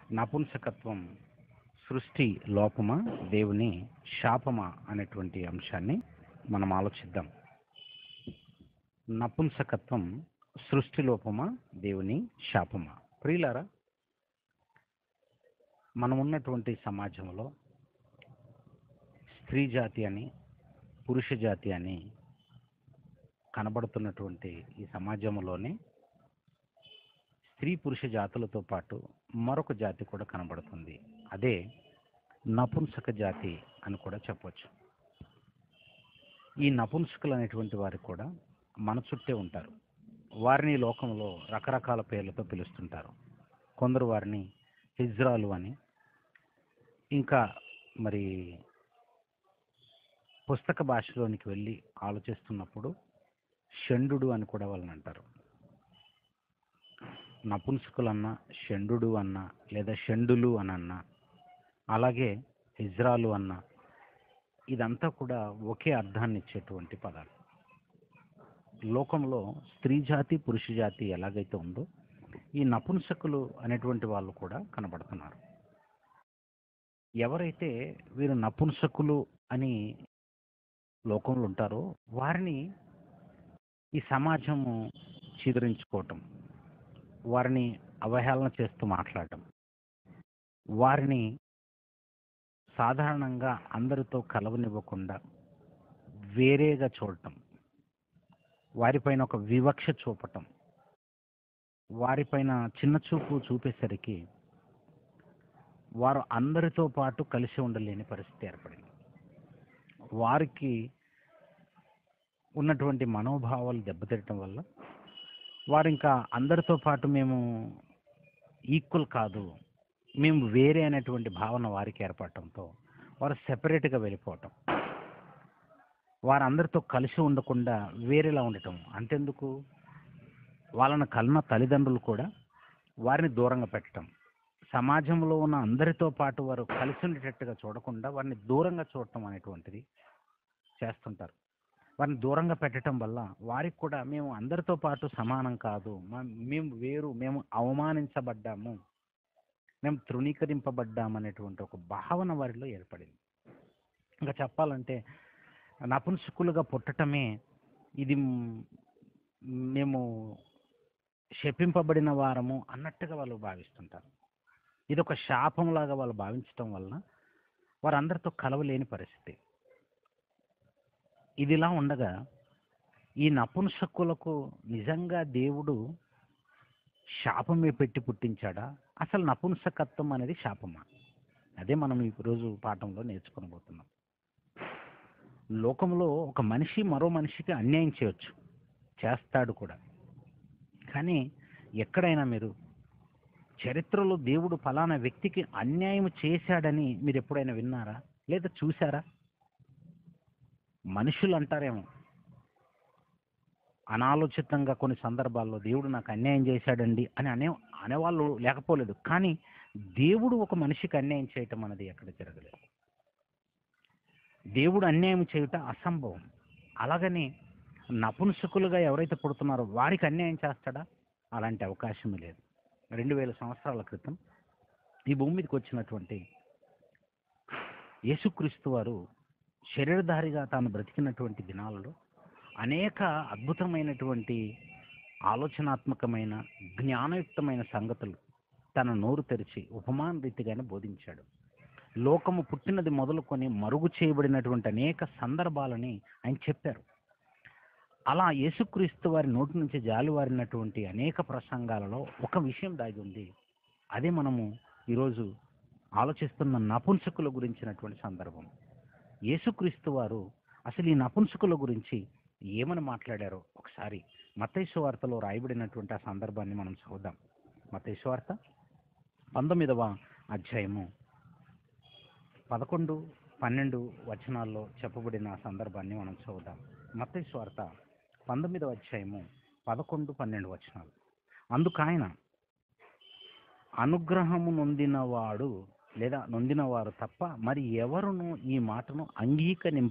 నపుంసకత్వం సృష్టి లోపమా దేవుని శాపమా అనేటువంటి అంశాన్ని మనం ఆలోచిద్దాం నపుంసకత్వం సృష్టి లోపమా దేవుని శాపమా ప్రియులారా మనం ఉన్నటువంటి సమాజంలో స్త్రీ జాతి అని పురుష జాతి అని కనబడుతున్నటువంటి ఈ సమాజంలోనే స్త్రీ పురుష జాతులతో పాటు మరొక జాతి కూడా కనబడుతుంది అదే నపుంసక జాతి అని కూడా చెప్పవచ్చు ఈ నపుంసకులు అనేటువంటి వారు కూడా మన చుట్టే ఉంటారు వారిని ఈ లోకంలో రకరకాల పేర్లతో పిలుస్తుంటారు కొందరు వారిని హిజ్రాలు అని ఇంకా మరి పుస్తక భాషలోనికి వెళ్ళి ఆలోచిస్తున్నప్పుడు షండు అని కూడా వాళ్ళని అంటారు నపుంసకులన్నా షండు అన్న లేదా షండులు అని అన్నా అలాగే హిజ్రాలు అన్న ఇదంతా కూడా ఒకే అర్థాన్ని ఇచ్చేటువంటి పదాలు లోకంలో స్త్రీ జాతి పురుష జాతి ఎలాగైతే ఉందో ఈ నపుంసకులు అనేటువంటి వాళ్ళు కూడా కనబడుతున్నారు ఎవరైతే వీరు నపుంసకులు అని లోకంలో ఉంటారో వారిని ఈ సమాజము చీదరించుకోవటం వారిని అవహేళన చేస్తూ మాట్లాడటం వారిని సాధారణంగా అందరితో కలవనివ్వకుండా వేరేగా చూడటం వారిపైన ఒక వివక్ష చూపటం వారిపైన చిన్న చూపు చూపేసరికి వారు అందరితో పాటు కలిసి ఉండలేని పరిస్థితి ఏర్పడింది వారికి ఉన్నటువంటి మనోభావాలు దెబ్బతిట్టడం వల్ల వారు ఇంకా అందరితో పాటు మేము ఈక్వల్ కాదు మేము వేరే అనేటువంటి భావన వారికి ఏర్పడటంతో వారు సెపరేట్గా వెళ్ళిపోవటం వారందరితో కలిసి ఉండకుండా వేరేలా ఉండటం అంతెందుకు వాళ్ళని కలన తల్లిదండ్రులు కూడా వారిని దూరంగా పెట్టడం సమాజంలో ఉన్న అందరితో పాటు వారు కలిసి ఉండేటట్టుగా చూడకుండా వారిని దూరంగా చూడటం అనేటువంటిది చేస్తుంటారు వారిని దూరంగా పెట్టడం వల్ల వారికి కూడా మేము అందరితో పాటు సమానం కాదు మా- మేము వేరు మేము అవమానించబడ్డాము మేము తృణీకరింపబడ్డాము అనేటువంటి ఒక భావన వారిలో ఏర్పడింది ఇంకా చెప్పాలంటే నపుంసకులుగా పుట్టటమే ఇది మ్- మేము శపింపబడిన వారము అన్నట్టుగా వాళ్ళు భావిస్తుంటారు ఇది ఒక శాపంలాగా వాళ్ళు భావించటం వలన వారందరితో కలవలేని పరిస్థితి ఇదిలా ఉండగా ఈ నపుంసకులకు నిజంగా దేవుడు శాపమే పెట్టి పుట్టించాడా అసలు నపుంసకత్వం అనేది శాపమా అదే మనం ఈ రోజు పాఠంలో నేర్చుకోబోతున్నాం లోకంలో ఒక మనిషి మరో మనిషికి అన్యాయం చేయొచ్చు చేస్తాడు కూడా కానీ ఎక్కడైనా మీరు చరిత్రలో దేవుడు ఫలానా వ్యక్తికి అన్యాయం చేశాడని మీరు ఎప్పుడైనా విన్నారా లేదా చూసారా మనుషులు అంటారేమో అనాలోచితంగా కొన్ని సందర్భాల్లో దేవుడు నాకు అన్యాయం చేశాడండి అని అనే అనేవాళ్ళు లేకపోలేదు కానీ దేవుడు ఒక మనిషికి అన్యాయం చేయటం అనేది ఎక్కడ జరగలేదు దేవుడు అన్యాయం చేయుట అసంభవం అలాగని నపుంసకులుగా ఎవరైతే పుడుతున్నారో వారికి అన్యాయం చేస్తాడా అలాంటి అవకాశమే లేదు రెండు వేల సంవత్సరాల క్రితం ఈ భూమి మీదకి వచ్చినటువంటి యేసుక్రీస్తు వారు శరీరధారిగా తాను బ్రతికినటువంటి దినాలలో అనేక అద్భుతమైనటువంటి ఆలోచనాత్మకమైన జ్ఞానయుక్తమైన సంగతులు తన నోరు తెరిచి ఉపమాన రీతిగానే బోధించాడు లోకము పుట్టినది మొదలుకొని మరుగు చేయబడినటువంటి అనేక సందర్భాలని ఆయన చెప్పారు అలా యేసుక్రీస్తు వారి నోటి నుంచి జాలివారినటువంటి అనేక ప్రసంగాలలో ఒక విషయం దాగి ఉంది అదే మనము ఈరోజు ఆలోచిస్తున్న నపుంసకుల గురించినటువంటి సందర్భం యేసుక్రీస్తు వారు అసలు ఈ నపుంసకుల గురించి ఏమని మాట్లాడారో ఒకసారి మతైసు వార్తలో రాయబడినటువంటి ఆ సందర్భాన్ని మనం చూద్దాం మతైసు వార్త పంతొమ్మిదవ అధ్యాయము పదకొండు పన్నెండు వచనాల్లో చెప్పబడిన ఆ సందర్భాన్ని మనం చూద్దాం మత్తయి వార్త పంతొమ్మిదవ అధ్యాయము పదకొండు పన్నెండు వచనాలు అందుకాయన అనుగ్రహము నొందినవాడు లేదా నొందినవారు తప్ప మరి ఎవరును ఈ మాటను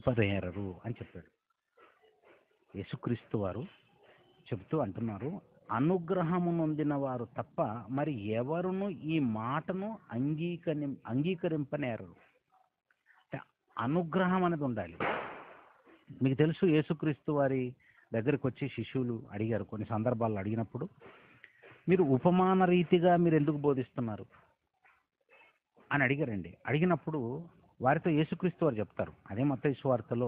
అంగీకరింపరేరరు అని చెప్పాడు యేసుక్రీస్తు వారు చెబుతూ అంటున్నారు అనుగ్రహము నొందిన వారు తప్ప మరి ఎవరును ఈ మాటను అంగీకరి అంగీకరింపనేరు అంటే అనుగ్రహం అనేది ఉండాలి మీకు తెలుసు యేసుక్రీస్తు వారి దగ్గరికి వచ్చి శిష్యులు అడిగారు కొన్ని సందర్భాల్లో అడిగినప్పుడు మీరు ఉపమాన రీతిగా మీరు ఎందుకు బోధిస్తున్నారు అని అడిగారండి అడిగినప్పుడు వారితో యేసుక్రీస్తు వారు చెప్తారు అదే మత్తయి సువార్తలో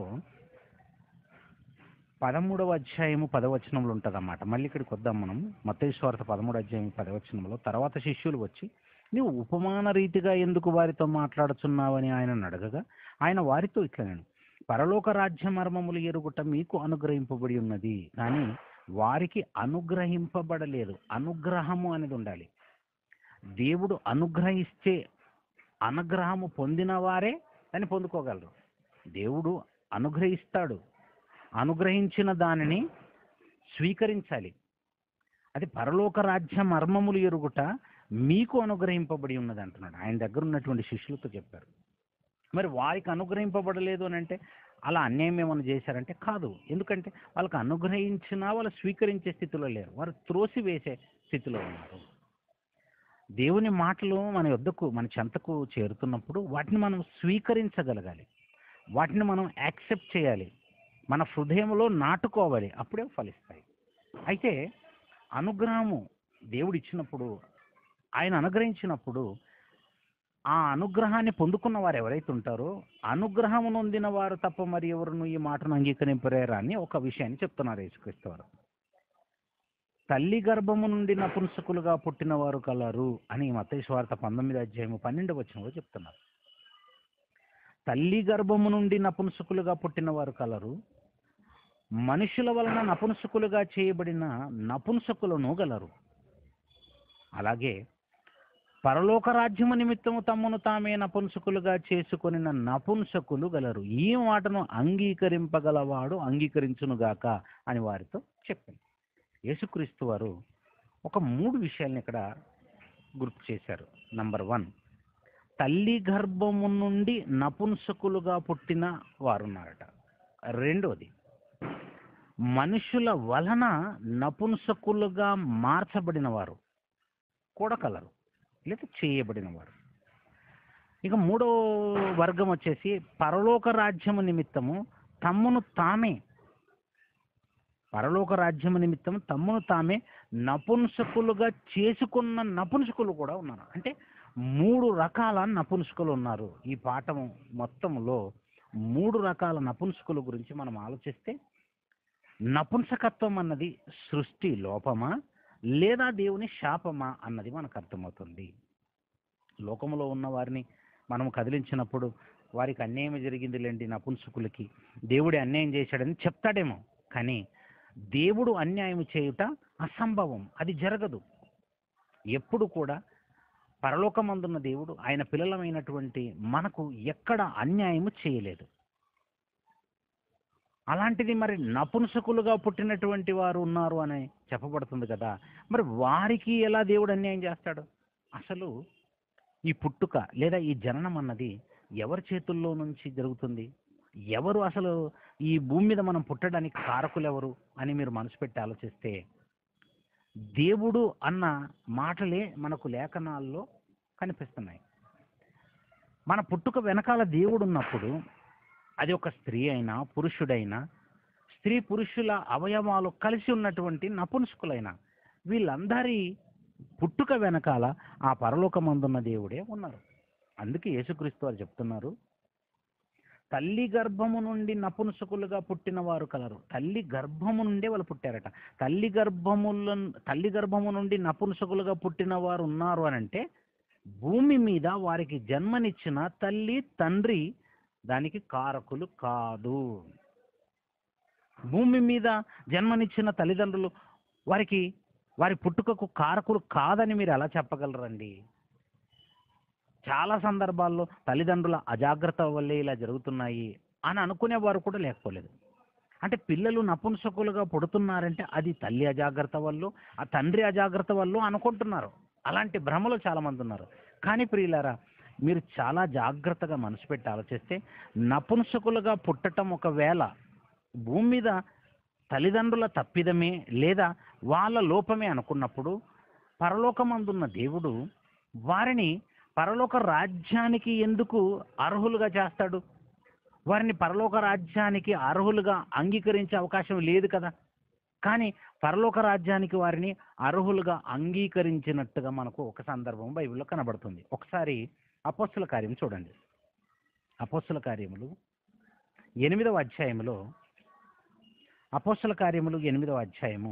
పదమూడవ అధ్యాయము పదవచనంలో ఉంటుంది అన్నమాట మళ్ళీ ఇక్కడికి వద్దాం మనం మత్తయి సువార్త పదమూడు అధ్యాయం పదవచనంలో తర్వాత శిష్యులు వచ్చి నీవు ఉపమాన రీతిగా ఎందుకు వారితో మాట్లాడుతున్నావని ఆయన అడగగా ఆయన వారితో ఇట్లా నేను పరలోక రాజ్య మర్మములు ఎరుగుట మీకు అనుగ్రహింపబడి ఉన్నది కానీ వారికి అనుగ్రహింపబడలేదు అనుగ్రహము అనేది ఉండాలి దేవుడు అనుగ్రహిస్తే అనుగ్రహము పొందిన వారే దాన్ని పొందుకోగలరు దేవుడు అనుగ్రహిస్తాడు అనుగ్రహించిన దానిని స్వీకరించాలి అది పరలోక రాజ్య మర్మములు ఎరుగుట మీకు అనుగ్రహింపబడి ఉన్నది అంటున్నాడు ఆయన దగ్గర ఉన్నటువంటి శిష్యులతో చెప్పారు మరి వారికి అనుగ్రహింపబడలేదు అని అంటే అలా అన్యాయం ఏమైనా చేశారంటే కాదు ఎందుకంటే వాళ్ళకి అనుగ్రహించినా వాళ్ళు స్వీకరించే స్థితిలో లేరు వారు త్రోసి వేసే స్థితిలో ఉన్నారు దేవుని మాటలు మన యొద్దకు మన చెంతకు చేరుతున్నప్పుడు వాటిని మనం స్వీకరించగలగాలి వాటిని మనం యాక్సెప్ట్ చేయాలి మన హృదయంలో నాటుకోవాలి అప్పుడే ఫలిస్తాయి అయితే అనుగ్రహము దేవుడు ఇచ్చినప్పుడు ఆయన అనుగ్రహించినప్పుడు ఆ అనుగ్రహాన్ని పొందుకున్న వారు ఎవరైతే ఉంటారో అనుగ్రహము నొందిన వారు తప్ప మరి ఎవరును ఈ మాటను అంగీకరింపరేరా అని ఒక విషయాన్ని చెప్తున్నారు యేసుక్రీస్తు వారు తల్లి గర్భము నుండి నపుంసకులుగా పుట్టిన వారు కలరు అని మత్తయి స్వార్థ పంతొమ్మిది అధ్యాయము పన్నెండు వచనంలో చెప్తున్నారు తల్లి గర్భము నుండి నపుంసకులుగా పుట్టిన వారు కలరు మనుషుల వలన నపుంసకులుగా చేయబడిన నపుంసకులను గలరు అలాగే పరలోక రాజ్యము నిమిత్తము తమ్మును తామే నపుంసకులుగా చేసుకొని నపుంసకులు గలరు ఈ మాటను అంగీకరింపగలవాడు అంగీకరించునుగాక అని వారితో చెప్పింది యేసుక్రీస్తు వారు ఒక మూడు విషయాలను ఇక్కడ గుర్తు చేశారు నంబర్ వన్ తల్లి గర్భము నుండి నపుంసకులుగా పుట్టిన వారున్నారట రెండోది మనుషుల వలన నపుంసకులుగా మార్చబడిన వారు కూడా కలరు లేదా చేయబడిన వారు ఇక మూడో వర్గం వచ్చేసి పరలోక రాజ్యము నిమిత్తము తమ్మును తామే పరలోక రాజ్యము నిమిత్తం తమ్మును తామే నపుంసకులుగా చేసుకున్న నపుంసకులు కూడా ఉన్నారు అంటే మూడు రకాల నపుంసకులు ఉన్నారు ఈ పాఠం మొత్తంలో మూడు రకాల నపుంసకుల గురించి మనం ఆలోచిస్తే నపుంసకత్వం అన్నది సృష్టి లోపమా లేదా దేవుని శాపమా అన్నది మనకు అర్థమవుతుంది లోకంలో ఉన్న వారిని మనం కదిలించినప్పుడు వారికి అన్యాయం జరిగింది లేండి నపుంసకులకి దేవుడి అన్యాయం చేశాడని చెప్తాడేమో కానీ దేవుడు అన్యాయం చేయుట అసంభవం అది జరగదు ఎప్పుడు కూడా పరలోకమందున్న దేవుడు ఆయన పిల్లలమైనటువంటి మనకు ఎక్కడ అన్యాయము చేయలేదు అలాంటిది మరి నపుంసకులుగా పుట్టినటువంటి వారు ఉన్నారు అని చెప్పబడుతుంది కదా మరి వారికి ఎలా దేవుడు అన్యాయం చేస్తాడు అసలు ఈ పుట్టుక లేదా ఈ జననం అన్నది ఎవరి చేతుల్లో నుంచి జరుగుతుంది ఎవరు అసలు ఈ భూమి మీద మనం పుట్టడానికి కారకులు ఎవరు అని మీరు మనసు పెట్టి ఆలోచిస్తే దేవుడు అన్న మాటలే మనకు లేఖనాల్లో కనిపిస్తున్నాయి మన పుట్టుక వెనకాల దేవుడు ఉన్నప్పుడు అది ఒక స్త్రీ అయినా పురుషుడైనా స్త్రీ పురుషుల అవయవాలు కలిసి ఉన్నటువంటి నపుంసకులైన వీళ్ళందరి పుట్టుక వెనకాల ఆ పరలోకమందున్న దేవుడే ఉన్నారు అందుకే యేసుక్రీస్తు వారు చెప్తున్నారు తల్లి గర్భము నుండి నపుంసకులుగా పుట్టిన వారు కలరు తల్లి గర్భము నుండే వాళ్ళు పుట్టారట తల్లి గర్భముల తల్లి గర్భము నుండి నపుంసకులుగా పుట్టిన వారు ఉన్నారు అని అంటే భూమి మీద వారికి జన్మనిచ్చిన తల్లి తండ్రి దానికి కారకులు కాదు భూమి మీద జన్మనిచ్చిన తల్లిదండ్రులు వారికి వారి పుట్టుకకు కారకులు కాదని మీరు ఎలా చెప్పగలరండి చాలా సందర్భాల్లో తల్లిదండ్రుల అజాగ్రత్త వల్లే ఇలా జరుగుతున్నాయి అని అనుకునే వారు కూడా లేకపోలేదు అంటే పిల్లలు నపుంసకులుగా పుడుతున్నారంటే అది తల్లి అజాగ్రత్త వల్ల ఆ తండ్రి అజాగ్రత్త వల్ల అనుకుంటున్నారు అలాంటి భ్రమలు చాలా మంది ఉన్నారు కానీ ప్రియులారా మీరు చాలా జాగ్రత్తగా మనసు పెట్టి ఆలోచిస్తే నపుంసకులుగా పుట్టటం ఒకవేళ భూమి మీద తల్లిదండ్రుల తప్పిదమే లేదా వాళ్ళ లోపమే అనుకున్నప్పుడు పరలోకమందున్న దేవుడు వారిని పరలోక రాజ్యానికి ఎందుకు అర్హులుగా చేస్తాడు వారిని పరలోక రాజ్యానికి అర్హులుగా అంగీకరించే అవకాశం లేదు కదా కానీ పరలోక రాజ్యానికి వారిని అర్హులుగా అంగీకరించినట్టుగా మనకు ఒక సందర్భం బైబిల్లో కనబడుతుంది ఒకసారి అపోస్తుల కార్యం చూడండి అపోస్తుల కార్యములు ఎనిమిదవ అధ్యాయములో అపోస్తుల కార్యములు ఎనిమిదవ అధ్యాయము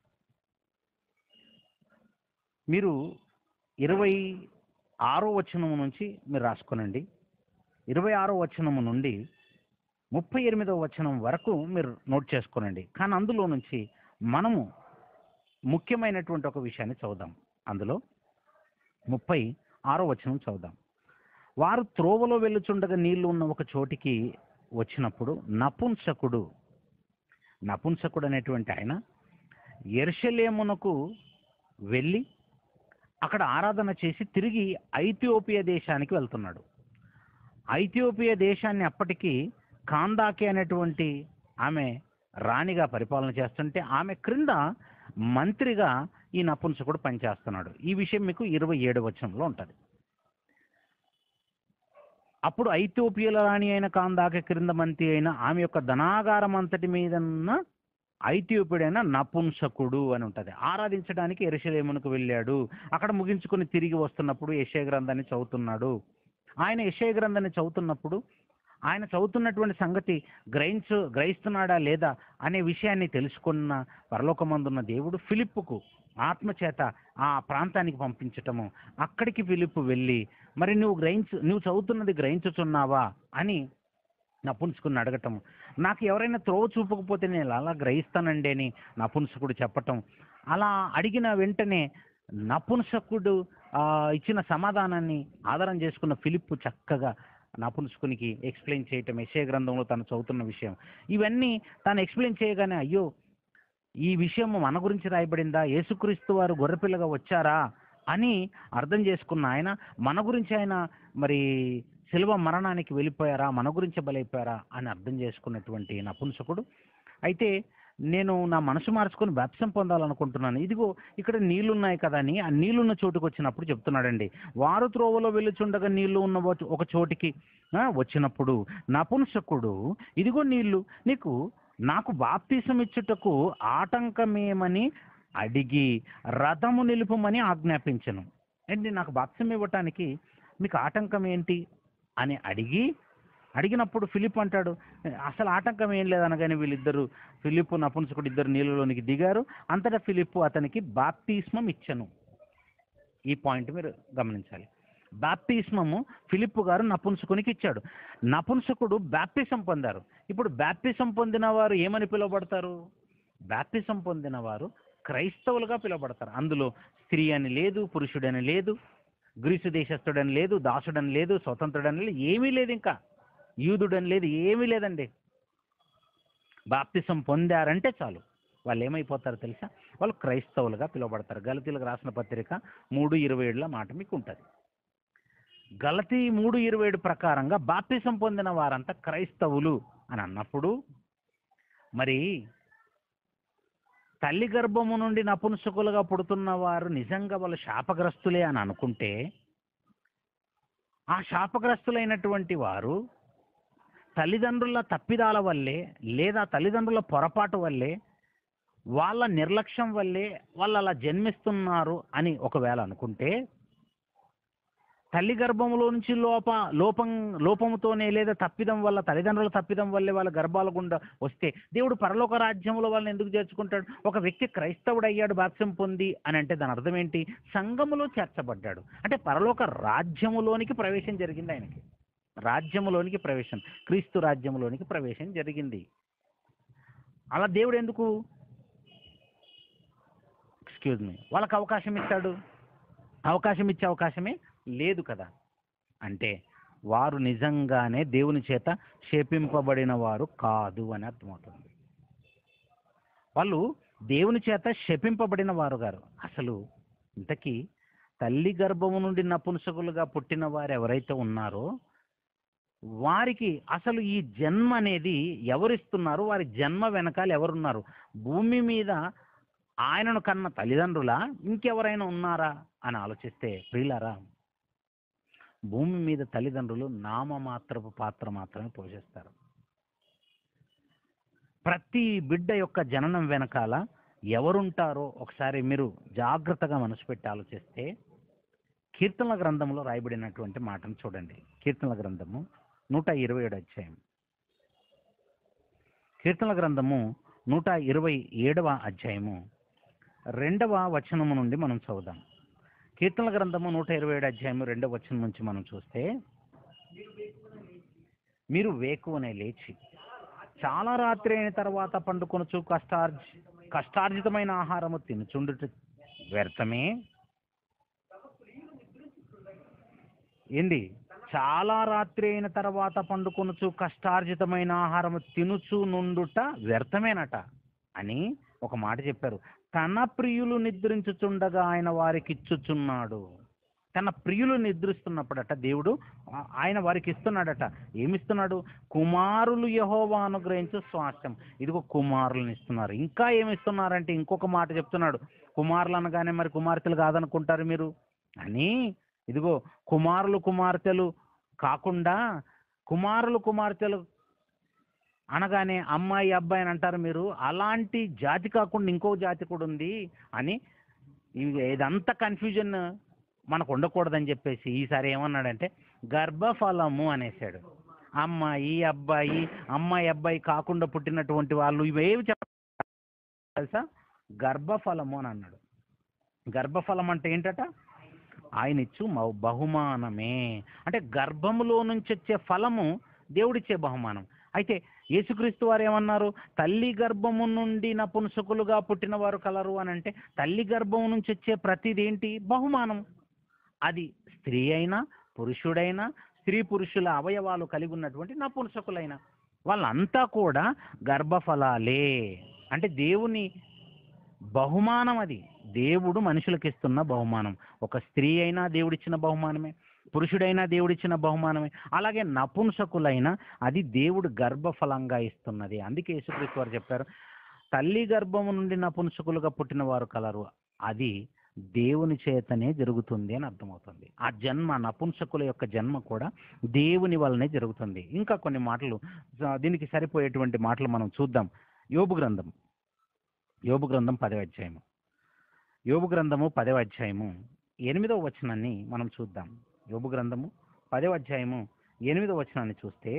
మీరు ఇరవై ఆరో వచనము నుంచి మీరు రాసుకునండి ఇరవై ఆరో వచనము నుండి ముప్పై ఎనిమిదవ వచనం వరకు మీరు నోట్ చేసుకోనండి కానీ అందులో నుంచి మనము ముఖ్యమైనటువంటి ఒక విషయాన్ని చదువుదాం అందులో ముప్పై ఆరో వచనం చదువుదాం వారు త్రోవలో వెళ్ళుచుండగా నీళ్లు ఉన్న ఒక చోటికి వచ్చినప్పుడు నపుంసకుడు నపుంసకుడు అనేటువంటి ఆయన ఎర్షలేమునకు వెళ్ళి అక్కడ ఆరాధన చేసి తిరిగి ఐథియోపియా దేశానికి వెళ్తున్నాడు ఐథియోపియా దేశాన్ని అప్పటికి కాందాకే అనేటువంటి ఆమె రాణిగా పరిపాలన చేస్తుంటే ఆమె క్రింద మంత్రిగా ఈ నపుంసకుడు పనిచేస్తున్నాడు ఈ విషయం మీకు ఇరవై ఏడు వచనంలో ఉంటుంది అప్పుడు ఐథియోపియల రాణి అయిన కాందాక క్రింద మంత్రి అయిన ఆమె యొక్క ధనాగారం అంతటి మీద ఉన్న ఐథియోపియుడైన నపుంసకుడు అని ఉంటుంది ఆరాధించడానికి ఎరుషలేమునకు వెళ్ళాడు అక్కడ ముగించుకొని తిరిగి వస్తున్నప్పుడు యశయ గ్రంథాన్ని చదువుతున్నాడు ఆయన యశయ గ్రంథాన్ని చదువుతున్నప్పుడు ఆయన చదువుతున్నటువంటి సంగతి గ్రహించు గ్రహిస్తున్నాడా లేదా అనే విషయాన్ని తెలుసుకున్న పరలోకమందున్న దేవుడు ఫిలిప్పుకు ఆత్మచేత ఆ ప్రాంతానికి పంపించటము అక్కడికి ఫిలిప్పు వెళ్ళి మరి నువ్వు గ్రహించు నువ్వు చదువుతున్నది గ్రహించుచున్నావా అని నపుంసుకుని అడగటం నాకు ఎవరైనా త్రోవ చూపకపోతే నేను అలా గ్రహిస్తానండి అని నపుంసకుడు చెప్పటం అలా అడిగిన వెంటనే నపుంసకుడు ఆ, ఇచ్చిన సమాధానాన్ని ఆధారం చేసుకున్న ఫిలిప్పు చక్కగా నపుంసకునికి ఎక్స్ప్లెయిన్ చేయటం యెషయా గ్రంథంలో తను చదువుతున్న విషయం ఇవన్నీ తాను ఎక్స్ప్లెయిన్ చేయగానే అయ్యో ఈ విషయం మన గురించి రాయబడిందా యేసుక్రీస్తు వారు గొర్రెపిల్లగా వచ్చారా అని అర్థం చేసుకున్న ఆయన మన గురించి ఆయన మరి శిల్వ మరణానికి వెళ్ళిపోయారా మన గురించి బలైపోయారా అని అర్థం చేసుకున్నటువంటి నపుంసకుడు అయితే నేను నా మనసు మార్చుకొని బ్యాప్సం పొందాలనుకుంటున్నాను ఇదిగో ఇక్కడ నీళ్లున్నాయి కదా అని ఆ నీళ్లున్న చోటుకు వచ్చినప్పుడు చెప్తున్నాడండి వారు త్రోవలో వెళ్ళుచుండగా నీళ్లు ఉన్న ఒక- ఒక చోటికి ఆ, వచ్చినప్పుడు నపుంసకుడు ఇదిగో నీళ్లు నీకు నాకు బాప్తీసం ఇచ్చుటకు ఆటంకమేమని అడిగి రథము నిలుపమని ఆజ్ఞాపించను ఏంటి నాకు బాప్తిసం ఇవ్వటానికి మీకు ఆటంకం ఏంటి అని అడిగి అడిగినప్పుడు ఫిలిప్ అంటాడు అసలు ఆటంకం ఏం లేదనగానే వీళ్ళిద్దరు ఫిలిప్ నపుంసకుడు ఇద్దరు నీళ్ళలోనికి దిగారు అంతటా ఫిలిప్ అతనికి బాప్తిస్మం ఇచ్చను ఈ పాయింట్ మీరు గమనించాలి బాప్తిస్మము ఫిలిప్ గారు నపుంసకునికి ఇచ్చాడు నపుంసకుడు బాప్తిసం పొందారు ఇప్పుడు బాప్తిసం పొందిన వారు ఏమని పిలువబడతారు బాప్తిసం పొందిన వారు క్రైస్తవులుగా పిలువబడతారు అందులో స్త్రీ అని లేదు పురుషుడని లేదు గ్రీసు దేశస్థుడని లేదు దాసుడని లేదు స్వతంత్రుడని లేదు ఏమీ లేదు ఇంకా యూదుడని లేదు ఏమీ లేదండి బాప్తిసం పొందారంటే చాలు వాళ్ళు ఏమైపోతారో తెలుసా వాళ్ళు క్రైస్తవులుగా పిలువబడతారు గలతీలకు రాసిన పత్రిక మూడు ఇరవై ఏడుల మాట మీకు ఉంటుంది గలతీ మూడు ఇరవై ఏడు ప్రకారంగా బాప్తిసం పొందిన వారంతా క్రైస్తవులు అని అన్నప్పుడు మరి తల్లి గర్భము నుండి నపుంసకులుగా పుడుతున్న వారు నిజంగా వాళ్ళు శాపగ్రస్తులే అని అనుకుంటే ఆ శాపగ్రస్తులైనటువంటి వారు తల్లిదండ్రుల తప్పిదాల వల్లే లేదా తల్లిదండ్రుల పొరపాటు వల్లే వాళ్ళ నిర్లక్ష్యం వల్లే వాళ్ళు అలా జన్మిస్తున్నారు అని ఒకవేళ అనుకుంటే తల్లి గర్భంలో నుంచి లోప లోపం లోపముతోనే లేదా తప్పిదం వల్ల తల్లిదండ్రుల తప్పిదం వల్లే వాళ్ళ గర్భాల గుండా వస్తే దేవుడు పరలోక రాజ్యంలో వాళ్ళని ఎందుకు చేర్చుకుంటాడు ఒక వ్యక్తి క్రైస్తవుడు అయ్యాడు బాప్సం పొంది అని అంటే దాని అర్థం ఏంటి సంఘములో చేర్చబడ్డాడు అంటే పరలోక రాజ్యములోనికి ప్రవేశం జరిగింది ఆయనకి రాజ్యములోనికి ప్రవేశం క్రీస్తు రాజ్యములోనికి ప్రవేశం జరిగింది అలా దేవుడు ఎందుకు ఎక్స్క్యూజ్ మీ వాళ్ళకి అవకాశం ఇస్తాడు అవకాశం ఇచ్చే అవకాశమే లేదు కదా అంటే వారు నిజంగానే దేవుని చేత శపింపబడిన వారు కాదు అని అర్థమవుతుంది వాళ్ళు దేవుని చేత శపింపబడిన వారు గారు అసలు ఇంతకీ తల్లి గర్భము నుండి నపుంసకులుగా పుట్టిన వారు ఎవరైతే ఉన్నారో వారికి అసలు ఈ జన్మ అనేది ఎవరిస్తున్నారు వారి జన్మ వెనకాల ఎవరున్నారు భూమి మీద ఆయనను కన్న తల్లిదండ్రులా ఇంకెవరైనా ఉన్నారా అని ఆలోచిస్తే ప్రియులారా భూమి మీద తల్లిదండ్రులు నామమాత్రపు పాత్ర మాత్రమే పోషిస్తారు ప్రతి బిడ్డ యొక్క జననం వెనకాల ఎవరుంటారో ఒకసారి మీరు జాగ్రత్తగా మనసు పెట్టి ఆలోచిస్తే కీర్తనల గ్రంథంలో రాయబడినటువంటి మాటను చూడండి కీర్తనల గ్రంథము నూట ఇరవై ఏడు అధ్యాయం కీర్తనల గ్రంథము నూట ఇరవై ఏడవ అధ్యాయము రెండవ వచనము నుండి మనం చదువుదాం కీర్తనల గ్రంథము నూట ఇరవై ఏడు అధ్యాయము రెండవ వచనం నుంచి మనం చూస్తే మీరు వేకువనే లేచి చాలా రాత్రి అయిన తర్వాత పండుకొనచ్చు కష్టార్జ కష్టార్జితమైన ఆహారము తినుచుండుట వ్యర్థమే ఏంది చాలా రాత్రి అయిన తర్వాత పండుకొనుచు కష్టార్జితమైన ఆహారము తినుచు నుండుట వ్యర్థమేనట అని ఒక మాట చెప్పారు తన ప్రియులు నిద్రించుచుండగా ఆయన వారికి ఇచ్చుచున్నాడు తన ప్రియులు నిద్రిస్తున్నప్పుడట దేవుడు ఆ- ఆయన వారికి ఇస్తున్నాడట ఏమిస్తున్నాడు కుమారులు యహోవా అనుగ్రహించు స్వాస్థ్యం ఇదిగో కుమారులను ఇస్తున్నారు ఇంకా ఏమి ఇస్తున్నారంటే ఇంకొక మాట చెప్తున్నాడు కుమారులు అనగానే మరి కుమార్తెలు కాదనుకుంటారు మీరు అని ఇదిగో కుమారులు కుమార్తెలు కాకుండా కుమారులు కుమార్తెలు అనగానే అమ్మాయి అబ్బాయి అని అంటారు మీరు అలాంటి జాతి కాకుండా ఇంకో జాతి కూడా ఉంది అని ఇవి- ఇదంతా కన్ఫ్యూజన్ మనకు ఉండకూడదని చెప్పేసి ఈసారి ఏమన్నాడంటే గర్భఫలము అనేసాడు అమ్మాయి అబ్బాయి అమ్మాయి అబ్బాయి కాకుండా పుట్టినటువంటి వాళ్ళు ఇవేవి చెప్ప తెలుసా గర్భఫలము అని అన్నాడు గర్భఫలం అంటే ఏంటట ఆయన ఇచ్చు మౌ- బహుమానమే అంటే గర్భములో నుంచి వచ్చే ఫలము దేవుడిచ్చే బహుమానం అయితే యేసుక్రీస్తు వారు ఏమన్నారు తల్లి గర్భము నుండి నపుంసకులుగా పుట్టిన వారు కలరు అని అంటే తల్లి గర్భం నుంచి వచ్చే ప్రతిది ఏంటి బహుమానం అది స్త్రీ అయినా పురుషుడైనా స్త్రీ పురుషుల అవయవాలు కలిగి ఉన్నటువంటి నపుంసకులైన వాళ్ళంతా కూడా గర్భఫలాలే అంటే దేవుని బహుమానం అది దేవుడు మనుషులకు ఇస్తున్న బహుమానం ఒక స్త్రీ అయినా దేవుడిచ్చిన బహుమానమే పురుషుడైనా దేవుడిచ్చిన బహుమానమే అలాగే నపుంసకులైన అది దేవుడు గర్భఫలంగా ఇస్తున్నది అందుకే యేసుక్రీస్తు వారు చెప్పారు తల్లి గర్భము నుండి నపుంసకులుగా పుట్టిన వారు కలరు అది దేవుని చేతనే జరుగుతుంది అని అర్థమవుతుంది ఆ జన్మ నపుంసకుల యొక్క జన్మ కూడా దేవుని వల్లనే జరుగుతుంది ఇంకా కొన్ని మాటలు ఆ, దీనికి సరిపోయేటువంటి మాటలు మనం చూద్దాం యోబు గ్రంథం యోబు గ్రంథం పదవ అధ్యాయము యోబు గ్రంథము పదవ అధ్యాయము ఎనిమిదవ వచనాన్ని మనం చూద్దాం యోబు గ్రంథము పదవ అధ్యాయము ఎనిమిదవ వచనాన్ని చూస్తే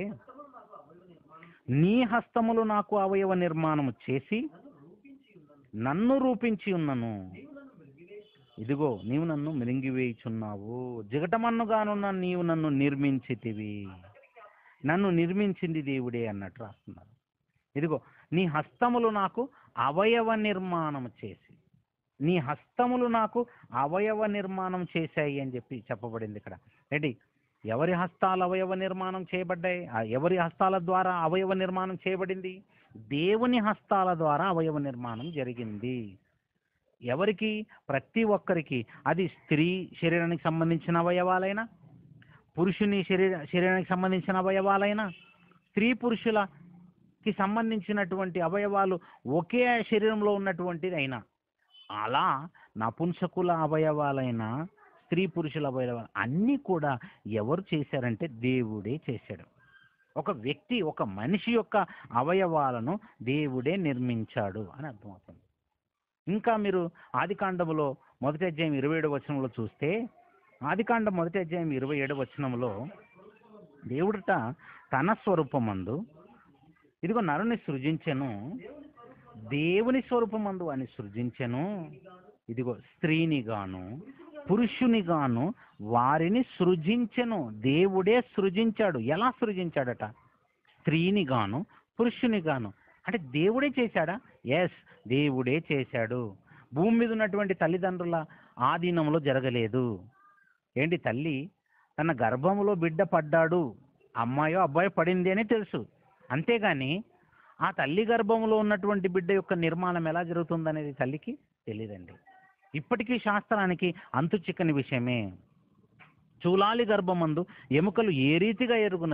నీ హస్తములు నాకు అవయవ నిర్మాణము చేసి నన్ను రూపించి ఉన్నను ఇదిగో నీవు నన్ను మిరింగివేయుచున్నావు జిగటమన్నుగానున్న నీవు నన్ను నిర్మించితివి నన్ను నిర్మించింది దేవుడే అన్నట్టు రాస్తున్నారు ఇదిగో నీ హస్తములు నాకు అవయవ నిర్మాణం చేసి నీ హస్తములు నాకు అవయవ నిర్మాణం చేశాయి అని చెప్పి చెప్పబడింది ఇక్కడ ఏంటి ఎవరి హస్తాలు అవయవ నిర్మాణం చేయబడ్డాయి ఆ ఎవరి హస్తాల ద్వారా అవయవ నిర్మాణం చేయబడింది దేవుని హస్తాల ద్వారా అవయవ నిర్మాణం జరిగింది ఎవరికి ప్రతి ఒక్కరికి అది స్త్రీ శరీరానికి సంబంధించిన అవయవాలైనా పురుషుని శరీర శరీరానికి సంబంధించిన అవయవాలైనా స్త్రీ పురుషులకి సంబంధించినటువంటి అవయవాలు ఒకే శరీరంలో ఉన్నటువంటిది అయినా అలా నపుంసకుల అవయవాలైన స్త్రీ పురుషుల అవయవాలు అన్నీ కూడా ఎవరు చేశారంటే దేవుడే చేశాడు ఒక వ్యక్తి ఒక మనిషి యొక్క అవయవాలను దేవుడే నిర్మించాడు అని అర్థమవుతుంది ఇంకా మీరు ఆదికాండములో మొదటి అధ్యాయం ఇరవై ఏడు వచనంలో చూస్తే ఆదికాండం మొదటి అధ్యాయం ఇరవై ఏడు వచనంలో దేవుడట తన స్వరూపమందు ఇదిగో నరుని సృజించెను దేవుని స్వరూపమందు అని సృజించెను ఇదిగో స్త్రీని గాను పురుషుని గాను వారిని సృజించెను దేవుడే సృజించాడు ఎలా సృజించాడట స్త్రీని గాను పురుషుని గాను అంటే దేవుడే చేశాడా ఎస్ దేవుడే చేశాడు భూమి మీద ఉన్నటువంటి తల్లిదండ్రుల ఆధీనంలో జరగలేదు ఏంటి తల్లి తన గర్భంలో బిడ్డ పడ్డాడు అమ్మాయో అబ్బాయో పడింది అని తెలుసు అంతేగాని ఆ తల్లి గర్భంలో ఉన్నటువంటి బిడ్డ యొక్క నిర్మాణం ఎలా జరుగుతుందనేది తల్లికి తెలియదండి ఇప్పటికీ శాస్త్రానికి అంతు చిక్కని విషయమే చూలాలి గర్భమందు ఎముకలు ఏ రీతిగా ఎరుగున్నది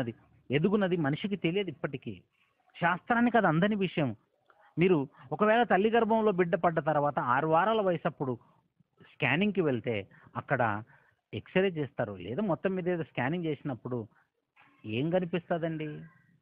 ఎదుగునది మనిషికి తెలియదు ఇప్పటికీ శాస్త్రానికి అది అందని విషయం మీరు ఒకవేళ తల్లి గర్భంలో బిడ్డ పడ్డ తర్వాత ఆరు వారాల వయసు అప్పుడు స్కానింగ్కి వెళ్తే అక్కడ ఎక్స్రే చేస్తారు లేదా మొత్తం మీద ఏదో స్కానింగ్ చేసినప్పుడు ఏం కనిపిస్తుందండి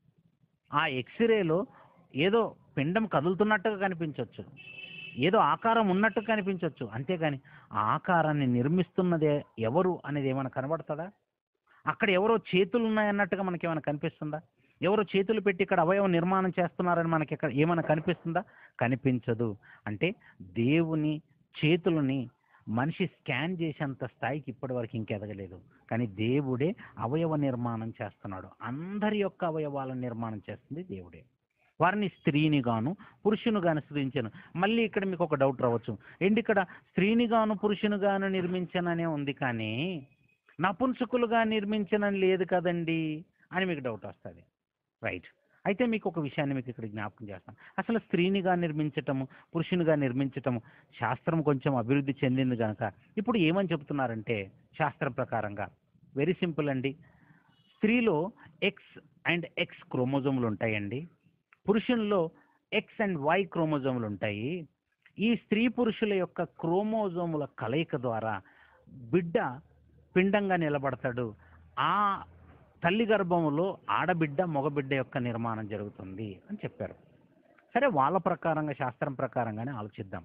ఆ ఎక్స్రేలో ఏదో పిండం కదులుతున్నట్టుగా కనిపించవచ్చు ఏదో ఆకారం ఉన్నట్టు కనిపించవచ్చు అంతేగాని ఆ ఆకారాన్ని నిర్మిస్తున్నదే ఎవరు అనేది ఏమైనా కనబడుతుందా అక్కడ ఎవరో చేతులు ఉన్నాయన్నట్టుగా మనకి ఏమైనా కనిపిస్తుందా ఎవరో చేతులు పెట్టి ఇక్కడ అవయవం నిర్మాణం చేస్తున్నారని మనకి ఇక్కడ ఏమైనా కనిపిస్తుందా కనిపించదు అంటే దేవుని చేతులని మనిషి స్కాన్ చేసేంత స్థాయికి ఇప్పటివరకు ఇంకెదగలేదు కానీ దేవుడే అవయవ నిర్మాణం చేస్తున్నాడు అందరి యొక్క అవయవాలను నిర్మాణం చేస్తుంది దేవుడే వారిని స్త్రీని గాను పురుషుని గాను సృజించను మళ్ళీ ఇక్కడ మీకు ఒక డౌట్ రావచ్చు ఏంటి ఇక్కడ స్త్రీని గాను పురుషుని గాను నిర్మించననే ఉంది కానీ నపుంసకులుగా నిర్మించనని లేదు కదండి అని మీకు డౌట్ వస్తుంది రైట్ అయితే మీకు ఒక విషయాన్ని మీకు ఇక్కడ జ్ఞాపకం చేస్తాను అసలు స్త్రీనిగా నిర్మించటము పురుషునిగా నిర్మించటము శాస్త్రం కొంచెం అభివృద్ధి చెందింది కనుక ఇప్పుడు ఏమని చెప్తున్నారంటే శాస్త్రం ప్రకారంగా వెరీ సింపుల్ అండి స్త్రీలో ఎక్స్ అండ్ ఎక్స్ క్రోమోజోములు ఉంటాయండి పురుషుల్లో ఎక్స్ అండ్ వై క్రోమోజోములు ఉంటాయి ఈ స్త్రీ పురుషుల యొక్క క్రోమోజోముల కలయిక ద్వారా బిడ్డ పిండంగా నిలబడతాడు ఆ తల్లి గర్భములో ఆడబిడ్డ మగబిడ్డ యొక్క నిర్మాణం జరుగుతుంది అని చెప్పారు సరే వాళ్ళ ప్రకారంగా శాస్త్రం ప్రకారంగానే ఆలోచిద్దాం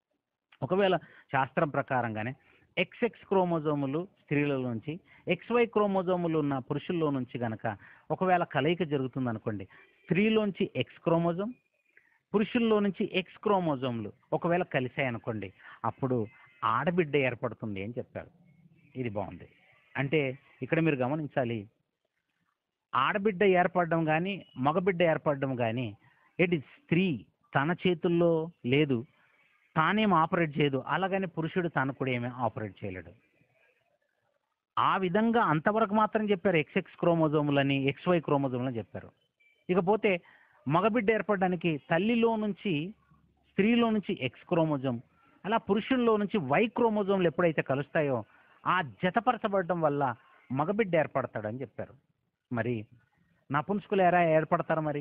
ఒకవేళ శాస్త్రం ప్రకారంగానే ఎక్స్ఎక్స్ క్రోమోజోములు స్త్రీలలోంచి ఎక్స్వై క్రోమోజోములు ఉన్న పురుషుల్లో నుంచి గనక ఒకవేళ కలయిక జరుగుతుంది అనుకోండి స్త్రీలోంచి ఎక్స్ క్రోమోజోమ్ పురుషుల్లో నుంచి ఎక్స్ క్రోమోజోములు ఒకవేళ కలిసాయి అనుకోండి అప్పుడు ఆడబిడ్డ ఏర్పడుతుంది అని చెప్పారు ఇది బాగుంది అంటే ఇక్కడ మీరు గమనించాలి ఆడబిడ్డ ఏర్పడడం కానీ మగబిడ్డ ఏర్పడడం కానీ ఏంటి స్త్రీ తన చేతుల్లో లేదు తానేం ఆపరేట్ చేయదు అలాగని పురుషుడు తను కూడా ఏమీ ఆపరేట్ చేయలేడు ఆ విధంగా అంతవరకు మాత్రం చెప్పారు ఎక్స్ఎక్స్ క్రోమోజోములని ఎక్స్వై క్రోమోజోములని చెప్పారు ఇకపోతే మగబిడ్డ ఏర్పడడానికి తల్లిలో నుంచి స్త్రీలో నుంచి ఎక్స్ క్రోమోజోమ్ అలా పురుషుల్లో నుంచి వై క్రోమోజోమ్లు ఎప్పుడైతే కలుస్తాయో ఆ జతపరచబడడం వల్ల మగబిడ్డ ఏర్పడతాడని చెప్పారు మరి నపుంసకులు ఎలా ఏర్పడతారు మరి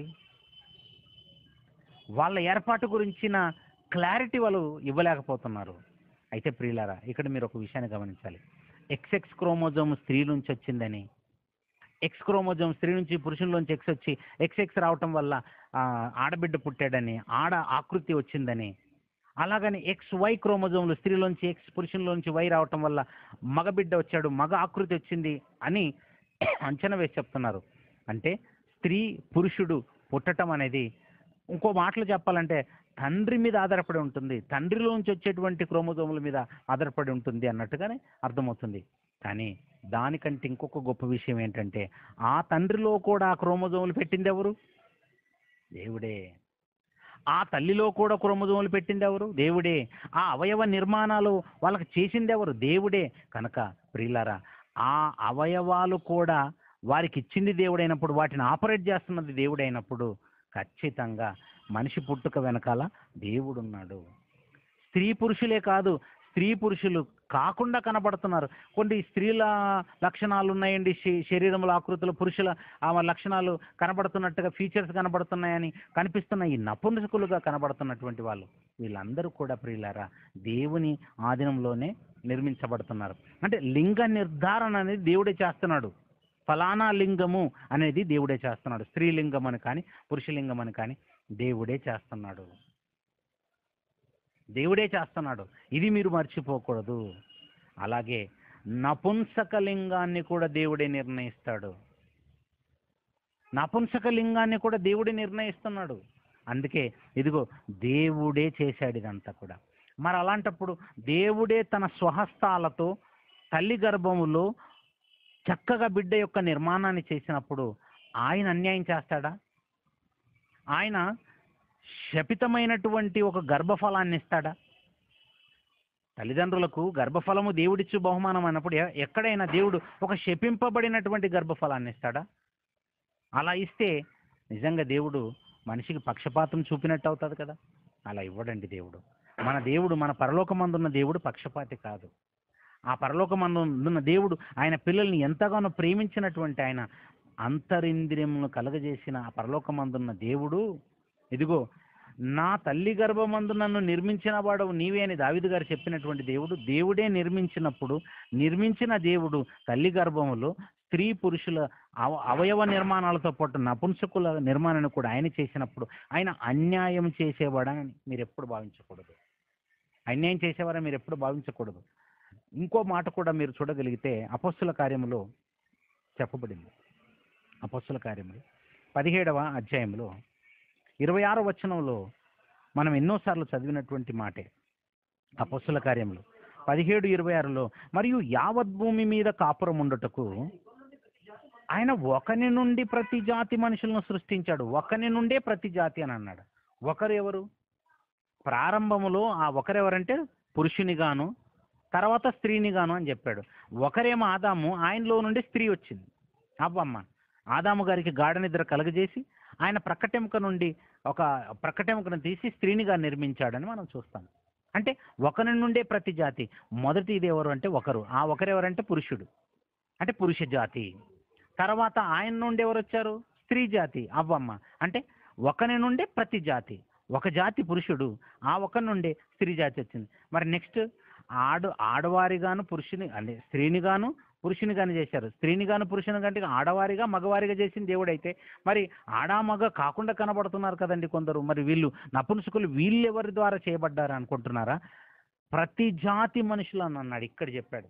వాళ్ళ ఏర్పాటు గురించిన క్లారిటీ వాళ్ళు ఇవ్వలేకపోతున్నారు అయితే ప్రియులారా ఇక్కడ మీరు ఒక విషయాన్ని గమనించాలి ఎక్స్ఎక్స్ క్రోమోజోమ్ స్త్రీ నుంచి వచ్చిందని ఎక్స్ క్రోమోజోమ్ స్త్రీ నుంచి పురుషుల్లోంచి ఎక్స్ వచ్చి ఎక్స్ఎక్స్ రావటం వల్ల ఆ, ఆడబిడ్డ పుట్టాడని ఆడ ఆకృతి వచ్చిందని అలాగని ఎక్స్ వై క్రోమోజోమ్లు స్త్రీలోంచి ఎక్స్ పురుషుల్లోంచి వై రావటం వల్ల మగబిడ్డ వచ్చాడు మగ ఆకృతి వచ్చింది అని అంచనా వేసి చెప్తున్నారు అంటే స్త్రీ పురుషుడు పుట్టటం అనేది ఇంకో మాటలు చెప్పాలంటే తండ్రి మీద ఆధారపడి ఉంటుంది తండ్రిలోంచి వచ్చేటువంటి క్రోమోజోముల మీద ఆధారపడి ఉంటుంది అన్నట్టుగానే అర్థమవుతుంది కానీ దానికంటే ఇంకొక గొప్ప విషయం ఏంటంటే ఆ తండ్రిలో కూడా ఆ క్రోమోజోములు పెట్టింది ఎవరు దేవుడే ఆ తల్లిలో కూడా క్రోమోజోములు పెట్టింది ఎవరు దేవుడే ఆ అవయవ నిర్మాణాలు వాళ్ళకి చేసింది ఎవరు దేవుడే కనుక ప్రియులారా ఆ అవయవాలు కూడా వారికి ఇచ్చింది దేవుడైనప్పుడు వాటిని ఆపరేట్ చేస్తున్నది దేవుడైనప్పుడు ఖచ్చితంగా మనిషి పుట్టుక వెనకాల దేవుడున్నాడు స్త్రీ పురుషులే కాదు స్త్రీ పురుషులు కాకుండా కనబడుతున్నారు కొన్ని స్త్రీల లక్షణాలు ఉన్నాయండి శ- శరీరంలో ఆకృతులు పురుషుల ఆ లక్షణాలు కనబడుతున్నట్టుగా ఫీచర్స్ కనబడుతున్నాయని కనిపిస్తున్న ఈ నపుంసకులుగా కనబడుతున్నటువంటి వాళ్ళు వీళ్ళందరూ కూడా ప్రియులారా దేవుని ఆధీనంలోనే నిర్మించబడుతున్నారు అంటే లింగ నిర్ధారణ అనేది దేవుడే చేస్తున్నాడు ఫలానా లింగము అనేది దేవుడే చేస్తున్నాడు స్త్రీలింగం అని కానీ పురుషలింగం అని కానీ దేవుడే చేస్తున్నాడు దేవుడే చేస్తున్నాడు ఇది మీరు మర్చిపోకూడదు అలాగే నపుంసక లింగాన్ని కూడా దేవుడే నిర్ణయిస్తాడు నపుంసక లింగాన్ని కూడా దేవుడే నిర్ణయిస్తున్నాడు అందుకే ఇదిగో దేవుడే చేశాడు ఇదంతా కూడా మరి అలాంటప్పుడు దేవుడే తన స్వహస్తాలతో తల్లి గర్భములో చక్కగా బిడ్డ యొక్క నిర్మాణాన్ని చేసినప్పుడు ఆయన అన్యాయం చేస్తాడా ఆయన శపితమైనటువంటి ఒక గర్భఫలాన్ని ఇస్తాడా తల్లిదండ్రులకు గర్భఫలము దేవుడిచ్చు బహుమానం అన్నప్పుడు ఎ- ఎక్కడైనా దేవుడు ఒక శపింపబడినటువంటి గర్భఫలాన్ని ఇస్తాడా అలా ఇస్తే నిజంగా దేవుడు మనిషికి పక్షపాతం చూపినట్టు అవుతుంది కదా అలా ఇవ్వడండి దేవుడు మన దేవుడు మన పరలోకమందున్న దేవుడు పక్షపాతి కాదు ఆ పరలోకమందు ఉన్న దేవుడు ఆయన పిల్లల్ని ఎంతగానో ప్రేమించినటువంటి ఆయన అంతరింద్రియములను కలగజేసిన ఆ పరలోకమందున్న దేవుడు ఇదిగో నా తల్లి గర్భమందు నన్ను నిర్మించిన వాడు నీవే అని దావిదు గారు చెప్పినటువంటి దేవుడు దేవుడే నిర్మించినప్పుడు నిర్మించిన దేవుడు తల్లి గర్భములో స్త్రీ పురుషుల అవ అవయవ నిర్మాణాలతో పాటు నపుంసకుల నిర్మాణాన్ని కూడా ఆయన చేసినప్పుడు ఆయన అన్యాయం చేసేవాడని మీరు ఎప్పుడు భావించకూడదు అన్యాయం చేసేవారని మీరు ఎప్పుడు భావించకూడదు ఇంకో మాట కూడా మీరు చూడగలిగితే అపస్సుల కార్యములో చెప్పబడింది అపస్సుల కార్యములు పదిహేడవ అధ్యాయంలో ఇరవై ఆరో వచనంలో మనం ఎన్నోసార్లు చదివినటువంటి మాటే అపస్సుల కార్యములు పదిహేడు ఇరవై ఆరులో మరియు యావత్ భూమి మీద కాపురం ఉండుటకు ఆయన ఒకని నుండి ప్రతి జాతి మనుషులను సృష్టించాడు ఒకని నుండే ప్రతి జాతి అని అన్నాడు ఒకరు ఎవరు ప్రారంభములో ఆ ఒకరెవరంటే పురుషునిగాను తర్వాత స్త్రీనిగాను అని చెప్పాడు ఒకరేమో ఆదాము ఆయనలో నుండి స్త్రీ వచ్చింది అవ్వమ్మ ఆదాము గారికి గాఢ నిద్ర కలుగజేసి ఆయన ప్రక్కటెముక నుండి ఒక ప్రక్కటెముకను తీసి స్త్రీనిగా నిర్మించాడని మనం చూస్తాం అంటే ఒకరి నుండే ప్రతి జాతి మొదటిది ఎవరు అంటే ఒకరు ఆ ఒకరెవరంటే పురుషుడు అంటే పురుష జాతి తర్వాత ఆయన నుండి ఎవరు వచ్చారు స్త్రీ జాతి అవ్వమ్మ అంటే ఒకరి నుండే ప్రతి జాతి ఒక జాతి పురుషుడు ఆ ఒక నుండే స్త్రీ జాతి వచ్చింది మరి నెక్స్ట్ ఆడు ఆడవారిగాను పురుషుని అంటే స్త్రీనిగాను పురుషునిగాను చేశారు స్త్రీనిగాను పురుషుని కంటే ఆడవారిగా మగవారిగా చేసిన దేవుడు అయితే మరి ఆడా మగ కాకుండా కనబడుతున్నారు కదండి కొందరు మరి వీళ్ళు నపుంసకులు వీళ్ళు ఎవరి ద్వారా చేయబడ్డారు అనుకుంటున్నారా ప్రతి జాతి మనుషులు అని అన్నాడు ఇక్కడ చెప్పాడు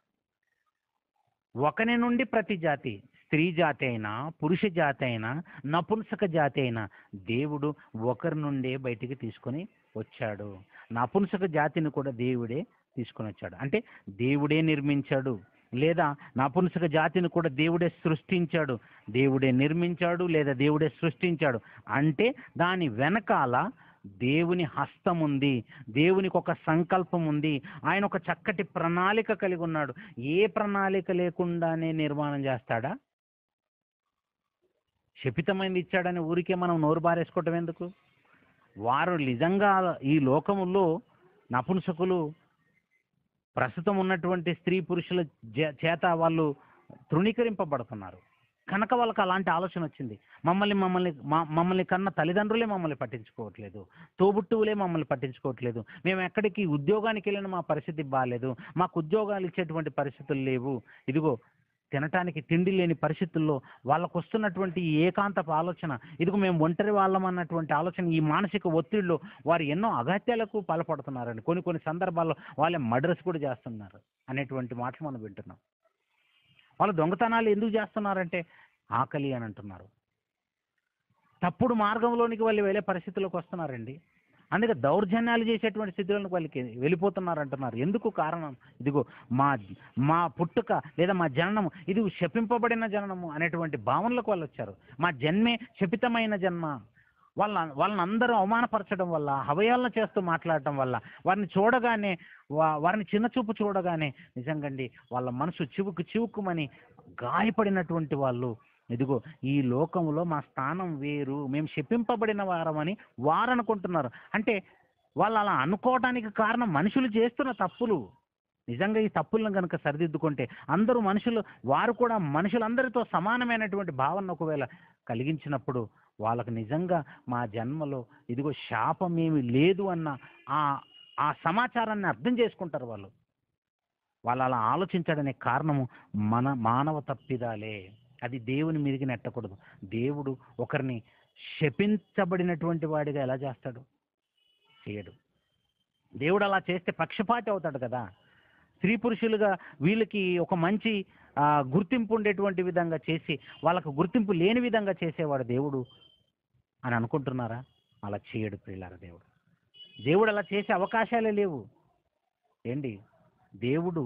ఒకని నుండి ప్రతి జాతి స్త్రీ జాతి అయినా పురుష జాతి అయినా నపుంసక జాతి అయినా దేవుడు ఒకరి నుండే బయటికి తీసుకొని వచ్చాడు నపుంసక జాతిని కూడా దేవుడే తీసుకొని వచ్చాడు అంటే దేవుడే నిర్మించాడు లేదా నపుంసక జాతిని కూడా దేవుడే సృష్టించాడు దేవుడే నిర్మించాడు లేదా దేవుడే సృష్టించాడు అంటే దాని వెనకాల దేవుని హస్తం ఉంది దేవునికి ఒక సంకల్పం ఉంది ఆయన ఒక చక్కటి ప్రణాళిక కలిగి ఉన్నాడు ఏ ప్రణాళిక లేకుండానే నిర్మాణం చేస్తాడా శపితమైంది ఇచ్చాడని ఊరికే మనం నోరు బారేసుకోవటం ఎందుకు వారు నిజంగా ఈ లోకములో నపుంసకులు ప్రస్తుతం ఉన్నటువంటి స్త్రీ పురుషుల జే- చేత వాళ్ళు తృణీకరింపబడుతున్నారు కనుక వాళ్ళకి అలాంటి ఆలోచన వచ్చింది మమ్మల్ని మమ్మల్ని మా- మమ్మల్ని కన్న తల్లిదండ్రులే మమ్మల్ని పట్టించుకోవట్లేదు తోబుట్టువులే మమ్మల్ని పట్టించుకోవట్లేదు మేము ఎక్కడికి ఉద్యోగానికి వెళ్ళిన మా పరిస్థితి బాగాలేదు మాకు ఉద్యోగాలు ఇచ్చేటువంటి పరిస్థితులు లేవు ఇదిగో తినటానికి తిండి లేని పరిస్థితుల్లో వాళ్ళకు వస్తున్నటువంటి ఈ ఏకాంతపు ఆలోచన ఇదిగో మేము ఒంటరి వాళ్ళం అన్నటువంటి ఆలోచన ఈ మానసిక ఒత్తిడిలో వారు ఎన్నో అగత్యాలకు పాల్పడుతున్నారండి కొన్ని కొన్ని సందర్భాల్లో వాళ్ళే మర్డర్స్ కూడా చేస్తున్నారు అనేటువంటి మాటలు మనం వింటున్నాం వాళ్ళు దొంగతనాలు ఎందుకు చేస్తున్నారంటే ఆకలి అని అంటున్నారు తప్పుడు మార్గంలోనికి వాళ్ళు వెళ్ళే పరిస్థితుల్లోకి వస్తున్నారండి అందుకే దౌర్జన్యాలు చేసేటువంటి స్థితిలోకి వాళ్ళకి వెళ్ళిపోతున్నారు అంటున్నారు ఎందుకు కారణం ఇదిగో మా మా పుట్టుక లేదా మా జననం ఇది శపింపబడిన జననము అనేటువంటి భావనలకు వాళ్ళు వచ్చారు మా జన్మే శపితమైన జన్మ వాళ్ళ వాళ్ళని అందరూ అవమానపరచడం వల్ల హవయాలను చేస్తూ మాట్లాడటం వల్ల వారిని చూడగానే వా- వారిని చిన్న చూపు చూడగానే నిజంగండి వాళ్ళ మనసు చివుకు చివుకుమని గాయపడినటువంటి వాళ్ళు ఇదిగో ఈ లోకంలో మా స్థానం వేరు మేము శపింపబడిన వారమని వారు అనుకుంటున్నారు అంటే వాళ్ళు అలా అనుకోవడానికి కారణం మనుషులు చేస్తున్న తప్పులు నిజంగా ఈ తప్పులను కనుక సరిదిద్దుకుంటే అందరూ మనుషులు వారు కూడా మనుషులందరితో సమానమైనటువంటి భావన ఒకవేళ కలిగించినప్పుడు వాళ్ళకు నిజంగా మా జన్మలో ఇదిగో శాపం ఏమి లేదు అన్న ఆ ఆ సమాచారాన్ని అర్థం చేసుకుంటారు వాళ్ళు వాళ్ళు అలా ఆలోచించడానికి కారణము మన మానవ తప్పిదాలే అది దేవుని మీదకి నెట్టకూడదు దేవుడు ఒకరిని శపించబడినటువంటి వాడిగా ఎలా చేస్తాడు చేయడు దేవుడు అలా చేస్తే పక్షపాతి అవుతాడు కదా స్త్రీ పురుషులుగా వీళ్ళకి ఒక మంచి ఆ, గుర్తింపు ఉండేటువంటి విధంగా చేసి వాళ్ళకు గుర్తింపు లేని విధంగా చేసేవాడు దేవుడు అని అనుకుంటున్నారా అలా చేయడు పిల్లార దేవుడు దేవుడు అలా చేసే అవకాశాలే లేవు ఏంటి దేవుడు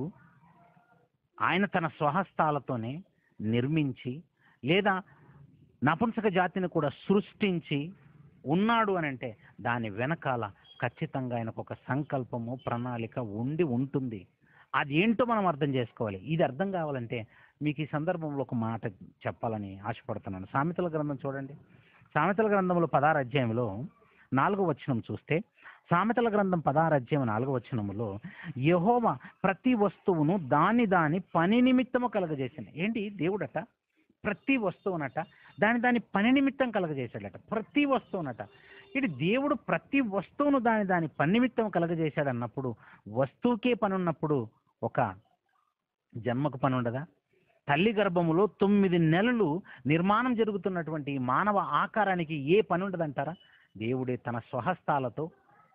ఆయన తన స్వహస్తాలతోనే నిర్మించి లేదా నపుంసక జాతిని కూడా సృష్టించి ఉన్నాడు అని అంటే దాని వెనకాల ఖచ్చితంగా ఆయనకు ఒక సంకల్పము ప్రణాళిక ఉండి ఉంటుంది అది ఏంటో మనం అర్థం చేసుకోవాలి ఇది అర్థం కావాలంటే మీకు ఈ సందర్భంలో ఒక మాట చెప్పాలని ఆశపడుతున్నాను సామెతల గ్రంథం చూడండి సామెతల గ్రంథంలో పదహారు అధ్యాయంలో నాలుగో వచనం చూస్తే సామెతల గ్రంథం పదహారు అధ్యాయం నాలుగో వచనములో యహోవా ప్రతి వస్తువును దాని దాని పని నిమిత్తము కలగజేసింది ఏంటి దేవుడట ప్రతి వస్తువునట దాని దాని పని నిమిత్తం కలగజేశాడట ప్రతి వస్తువునట ఇటు దేవుడు ప్రతి వస్తువును దాని దాని పని నిమిత్తం కలగజేశాడు అన్నప్పుడు వస్తువుకే పని ఉన్నప్పుడు ఒక జన్మకు పని ఉండదా తల్లి గర్భములో తొమ్మిది నెలలు నిర్మాణం జరుగుతున్నటువంటి ఈ మానవ ఆకారానికి ఏ పని ఉండదంటారా దేవుడే తన స్వహస్తాలతో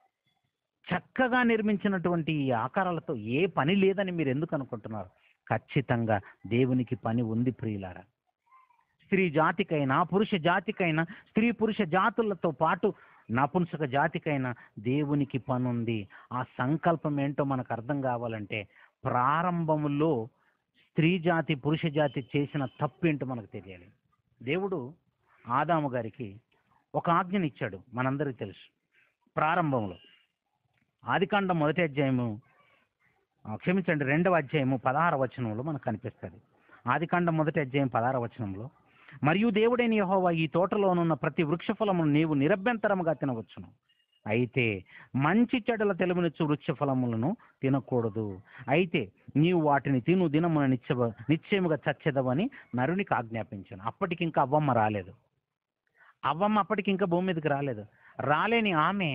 చక్కగా నిర్మించినటువంటి ఈ ఆకారాలతో ఏ పని లేదని మీరు ఎందుకు అనుకుంటున్నారు ఖచ్చితంగా దేవునికి పని ఉంది ప్రియులారా స్త్రీ జాతికైనా పురుష జాతికైనా స్త్రీ పురుష జాతులతో పాటు నపుంసక జాతికైనా దేవునికి పని ఉంది ఆ సంకల్పం ఏంటో మనకు అర్థం కావాలంటే ప్రారంభములో స్త్రీ జాతి పురుష జాతి చేసిన తప్పు ఏంటో మనకు తెలియాలి దేవుడు ఆదాము గారికి ఒక ఆజ్ఞనిచ్చాడు మనందరికీ తెలుసు ప్రారంభంలో ఆదికాండం మొదటి అధ్యాయము ఆ, క్షమించండి రెండవ అధ్యాయము పదహార వచనంలో మనకు కనిపిస్తుంది ఆదికాండం మొదటి అధ్యాయం పదహార వచనంలో మరియు దేవుడైన యెహోవా ఈ తోటలోనున్న ప్రతి వృక్ష ఫలమును నీవు నిరభ్యంతరముగా తినవచ్చును అయితే మంచి చెడ్డల తెలుగునిచ్చు వృక్ష ఫలములను తినకూడదు అయితే నీవు వాటిని తిను దినమున నిత్య నిశ్చయముగా చచ్చెదవని నరునికి ఆజ్ఞాపించాను అప్పటికి ఇంకా అవ్వమ్మ రాలేదు అవ్వమ్మ అప్పటికి ఇంకా భూమి మీదకి రాలేదు రాలేని ఆమె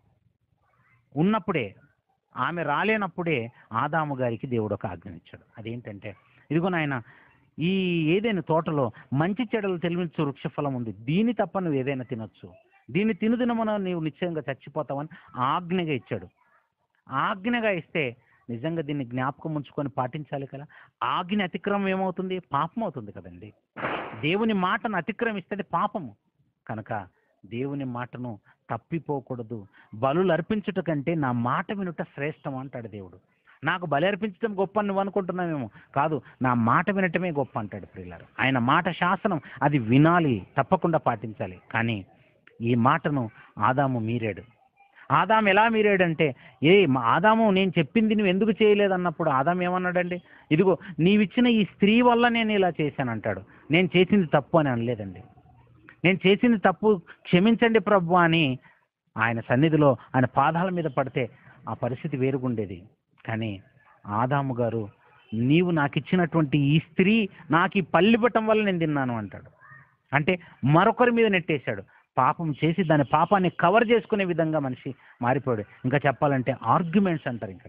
ఉన్నప్పుడే ఆమె రాలేనప్పుడే ఆదాము గారికి దేవుడు ఒక ఆజ్ఞనిచ్చాడు అదేంటంటే ఇదిగో నాయన ఈ ఏదైనా తోటలో మంచి చెడలు తెలివించు వృక్షఫలం ఉంది దీని తప్ప నువ్వు ఏదైనా తినొచ్చు దీన్ని తినుదినమున నీవు నిశ్చయంగా చచ్చిపోతావని ఆజ్ఞగా ఇచ్చాడు ఆజ్ఞగా ఇస్తే నిజంగా దీన్ని జ్ఞాపకం ఉంచుకొని పాటించాలి కదా ఆజ్ఞ అతిక్రమం ఏమవుతుంది పాపం అవుతుంది కదండి దేవుని మాటను అతిక్రమిస్తే అది పాపము కనుక దేవుని మాటను తప్పిపోకూడదు బలులు అర్పించుట కంటే నా మాట వినుట శ్రేష్టం అంటాడు దేవుడు నాకు బలి అర్పించడం గొప్ప అని నువ్వు అనుకుంటున్నావేమో కాదు నా మాట వినటమే గొప్ప అంటాడు ప్రియులారు ఆయన మాట శాసనం అది వినాలి తప్పకుండా పాటించాలి కానీ ఈ మాటను ఆదాము మీరాడు ఆదాము ఎలా మీరాడంటే ఏ మా ఆదాము నేను చెప్పింది నువ్వు ఎందుకు చేయలేదన్నప్పుడు ఆదాము ఏమన్నాడండి ఇదిగో నీవిచ్చిన ఈ స్త్రీ వల్ల నేను ఇలా చేశాను అంటాడు నేను చేసింది తప్పు అని అనలేదండి నేను చేసింది తప్పు క్షమించండి ప్రభు అని ఆయన సన్నిధిలో ఆయన పాదాల మీద పడితే ఆ పరిస్థితి వేరుగుండేది కానీ ఆదాము గారు నీవు నాకు ఇచ్చినటువంటి ఈ స్త్రీ నాకు ఈ పల్లి పట్టం వల్ల నేను తిన్నాను అంటాడు అంటే మరొకరి మీద నెట్టేశాడు పాపం చేసి దాని పాపాన్ని కవర్ చేసుకునే విధంగా మనిషి మారిపోయాడు ఇంకా చెప్పాలంటే ఆర్గ్యుమెంట్స్ అంటారు ఇక్కడ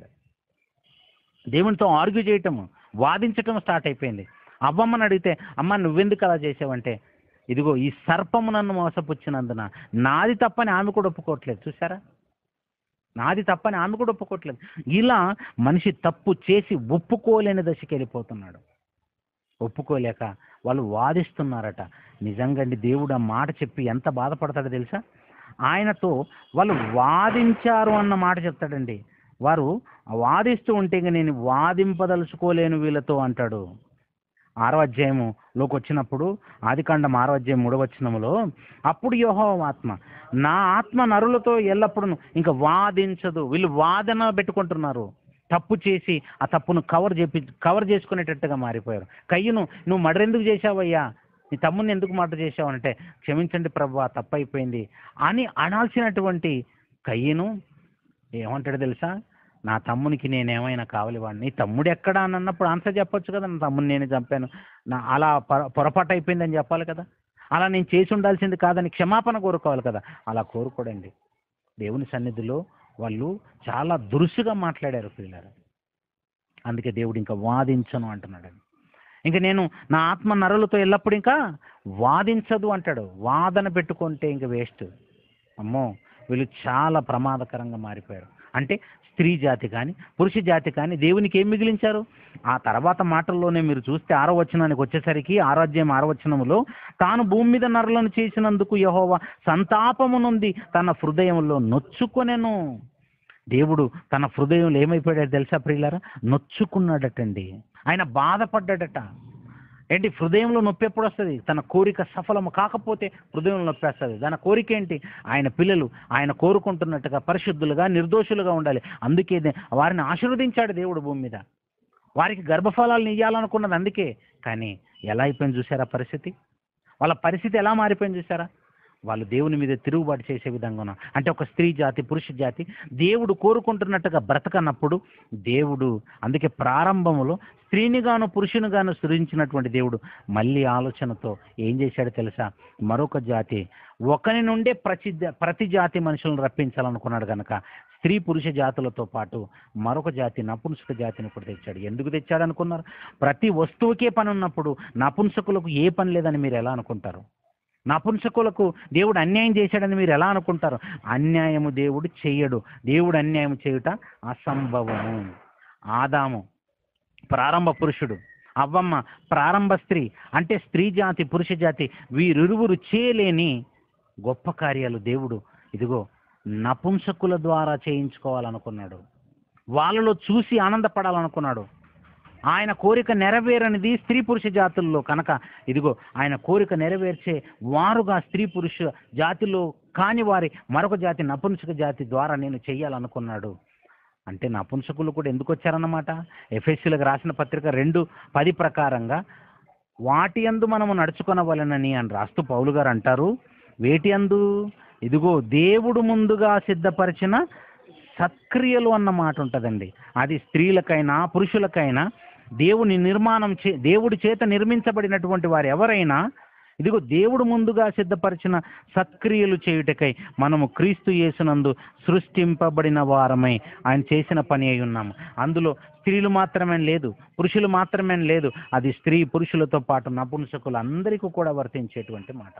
దేవునితో ఆర్గ్యూ చేయటము వాదించటం స్టార్ట్ అయిపోయింది అవ్వమ్మని అడిగితే అమ్మ నువ్వెందుకు అలా చేసావంటే ఇదిగో ఈ సర్పము నన్ను మోసపుచ్చినందున నాది తప్పని ఆమె కూడా ఒప్పుకోవట్లేదు చూసారా నాది తప్పని ఆమె కూడా ఒప్పుకోవట్లేదు ఇలా మనిషి తప్పు చేసి ఒప్పుకోలేని దశకి వెళ్ళిపోతున్నాడు ఒప్పుకోలేక వాళ్ళు వాదిస్తున్నారట నిజంగా అండి దేవుడు ఆ మాట చెప్పి ఎంత బాధపడతాడో తెలుసా ఆయనతో వాళ్ళు వాదించారు అన్న మాట చెప్తాడండి వారు వాదిస్తూ ఉంటే ఇంక నేను వాదింపదలుచుకోలేను వీళ్ళతో అంటాడు ఆరో అధ్యాయములోకి వచ్చినప్పుడు ఆదికాండం ఆరో అధ్యాయం మూడవ వచనములో అప్పుడు యోహో ఆత్మ నా ఆత్మ నరులతో ఎల్లప్పుడూ ఇంకా వాదించదు వీళ్ళు వాదన పెట్టుకుంటున్నారు తప్పు చేసి ఆ తప్పును కవర్ చేపి కవర్ చేసుకునేటట్టుగా మారిపోయారు కయ్యను నువ్వు మర్డర్ ఎందుకు చేశావయ్యా నీ తమ్ముని ఎందుకు మర్డర్ చేశావు అంటే క్షమించండి ప్రభు ఆ తప్పు అయిపోయింది అని అనాల్సినటువంటి కయ్యను ఏమంటాడు తెలుసా నా తమ్మునికి నేనేమైనా కావాలి వాడిని నీ తమ్ముడు ఎక్కడా అని అన్నప్పుడు ఆన్సర్ చెప్పొచ్చు కదా నా తమ్ముని నేనే చంపాను నా అలా పొర- పొరపాటు అయిపోయిందని చెప్పాలి కదా అలా నేను చేసి ఉండాల్సింది కాదని క్షమాపణ కోరుకోవాలి కదా అలా కోరుకోడండి దేవుని సన్నిధిలో వాళ్ళు చాలా దురుసుగా మాట్లాడారు పిల్లలు అందుకే దేవుడు ఇంకా వాదించను అంటున్నాడు ఇంకా నేను నా ఆత్మ నరులతో ఎల్లప్పుడు ఇంకా వాదించదు అంటాడు వాదన పెట్టుకుంటే ఇంకా వేస్ట్ అమ్మో వీళ్ళు చాలా ప్రమాదకరంగా మారిపోయారు అంటే స్త్రీ జాతి కానీ పురుష జాతి కానీ దేవునికి ఏం మిగిలించారు ఆ తర్వాత మాటల్లోనే మీరు చూస్తే ఆరో వచనానికి వచ్చేసరికి ఆరోగ్యం ఆరో వచనములో తాను భూమి మీద నరులను చేసినందుకు యహోవా సంతాపము నుండి తన హృదయంలో నొచ్చుకొనెను దేవుడు తన హృదయంలో ఏమైపోయాడో తెలుసా ప్రియులారా నొచ్చుకున్నాడటండి ఆయన బాధపడ్డాడట ఏంటి హృదయంలో నొప్పి ఎప్పుడు వస్తుంది తన కోరిక సఫలము కాకపోతే హృదయంలో నొప్పి వస్తుంది దాని కోరిక ఏంటి ఆయన పిల్లలు ఆయన కోరుకుంటున్నట్టుగా పరిశుద్ధులుగా నిర్దోషులుగా ఉండాలి అందుకే దే- వారిని ఆశీర్వదించాడు దేవుడు భూమి మీద వారికి గర్భఫలాలను ఇవ్వాలనుకున్నది అందుకే కానీ ఎలా అయిపోయింది చూసారా పరిస్థితి వాళ్ళ పరిస్థితి ఎలా మారిపోయింది చూసారా వాళ్ళు దేవుని మీద తిరుగుబాటు చేసే విధంగా ఉన్నారు అంటే ఒక స్త్రీ జాతి పురుష జాతి దేవుడు కోరుకుంటున్నట్టుగా బ్రతకనప్పుడు దేవుడు అందుకే ప్రారంభంలో స్త్రీనిగాను పురుషునిగాను సృజించినటువంటి దేవుడు మళ్ళీ ఆలోచనతో ఏం చేశాడో తెలుసా మరొక జాతి ఒకరి నుండే ప్రతి ప్రతి జాతి మనుషులను రప్పించాలనుకున్నాడు కనుక స్త్రీ పురుష జాతులతో పాటు మరొక జాతి నపుంసక జాతిని కూడా తెచ్చాడు ఎందుకు తెచ్చాడు అనుకున్నారు ప్రతి వస్తువుకే పని ఉన్నప్పుడు నపుంసకులకు ఏ పని లేదని మీరు ఎలా అనుకుంటారు నపుంసకులకు దేవుడు అన్యాయం చేశాడని మీరు ఎలా అనుకుంటారు అన్యాయము దేవుడు చెయ్యడు దేవుడు అన్యాయం చేయుట అసంభవము ఆదాము ప్రారంభ పురుషుడు అవ్వమ్మ ప్రారంభ స్త్రీ అంటే స్త్రీ జాతి పురుష జాతి వీరిరువురు చేయలేని గొప్ప కార్యాలు దేవుడు ఇదిగో నపుంసకుల ద్వారా చేయించుకోవాలనుకున్నాడు వాళ్ళలో చూసి ఆనందపడాలనుకున్నాడు ఆయన కోరిక నెరవేరనిది స్త్రీ పురుష జాతుల్లో కనుక ఇదిగో ఆయన కోరిక నెరవేర్చే వారుగా స్త్రీ పురుష జాతిలో కాని వారి మరొక జాతి నపుంసక జాతి ద్వారా నేను చెయ్యాలనుకున్నాడు అంటే నపుంసకులు కూడా ఎందుకు వచ్చారన్నమాట ఎఫ్ఎస్సీలకు రాసిన పత్రిక రెండు పది ప్రకారంగా వాటి అందు మనము నడుచుకొనవలెనని అని రాస్తూ పౌలు గారు అంటారు వేటి అందు ఇదిగో దేవుడు ముందుగా సిద్ధపరిచిన సత్క్రియలు అన్న మాట ఉంటుందండి అది స్త్రీలకైనా పురుషులకైనా దేవుని నిర్మాణం చే దేవుడి చేత నిర్మించబడినటువంటి వారు ఎవరైనా ఇదిగో దేవుడు ముందుగా సిద్ధపరిచిన సత్క్రియలు చేయుటకై మనము క్రీస్తు యేసునందు సృష్టింపబడిన వారమై ఆయన చేసిన పని అయి ఉన్నాము అందులో స్త్రీలు మాత్రమే లేదు పురుషులు మాత్రమే లేదు అది స్త్రీ పురుషులతో పాటు నపుంసకులు అందరికీ కూడా వర్తించేటువంటి మాట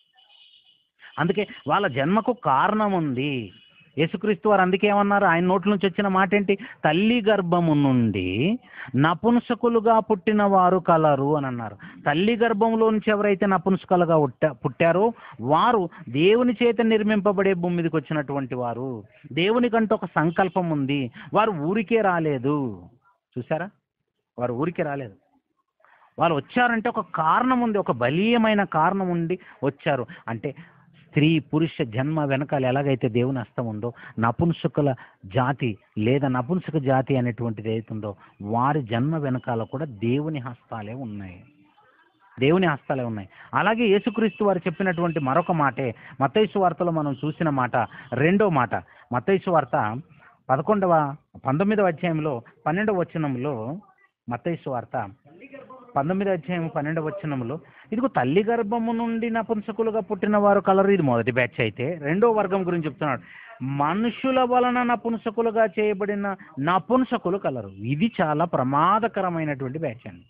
అందుకే వాళ్ళ జన్మకు కారణం ఉంది యేసుక్రీస్తు వారు అందుకే ఏమన్నారు ఆయన నోట్ల నుంచి వచ్చిన మాట ఏంటి తల్లి గర్భము నుండి నపుంసకులుగా పుట్టిన వారు కలరు అని అన్నారు తల్లి గర్భంలో నుంచి ఎవరైతే నపుంసకులుగా పుట్టా పుట్టారో వారు దేవుని చేత నిర్మింపబడే భూమి మీదకి వచ్చినటువంటి వారు దేవునికంటూ ఒక సంకల్పం ఉంది వారు ఊరికే రాలేదు చూసారా వారు ఊరికే రాలేదు వాళ్ళు వచ్చారంటే ఒక కారణం ఉంది ఒక బలీయమైన కారణం ఉండి వచ్చారు అంటే స్త్రీ పురుష జన్మ వెనకాల ఎలాగైతే దేవుని హస్తం ఉందో నపుంసకుల జాతి లేదా నపుంసక జాతి అనేటువంటిది ఏదైతుందో వారి జన్మ వెనకాల కూడా దేవుని హస్తాలే ఉన్నాయి దేవుని హస్తాలే ఉన్నాయి అలాగే యేసుక్రీస్తు వారు చెప్పినటువంటి మరొక మాటే మత్తైసు వార్తలో మనం చూసిన మాట రెండో మాట మత్తైసు వార్త పదకొండవ పంతొమ్మిదవ అధ్యాయంలో పన్నెండవ వచనంలో మత్తైసు వార్త పంతొమ్మిదవ అధ్యాయం పన్నెండవ వచనంలో ఇదిగో తల్లి గర్భము నుండి నపుంసకులుగా పుట్టిన వారు కలరు ఇది మొదటి బ్యాచ్ అయితే రెండో వర్గం గురించి చెప్తున్నాడు మనుషుల వలన నపుంసకులుగా చేయబడిన నపుంసకులు కలరు ఇది చాలా ప్రమాదకరమైనటువంటి బ్యాచ్ అండి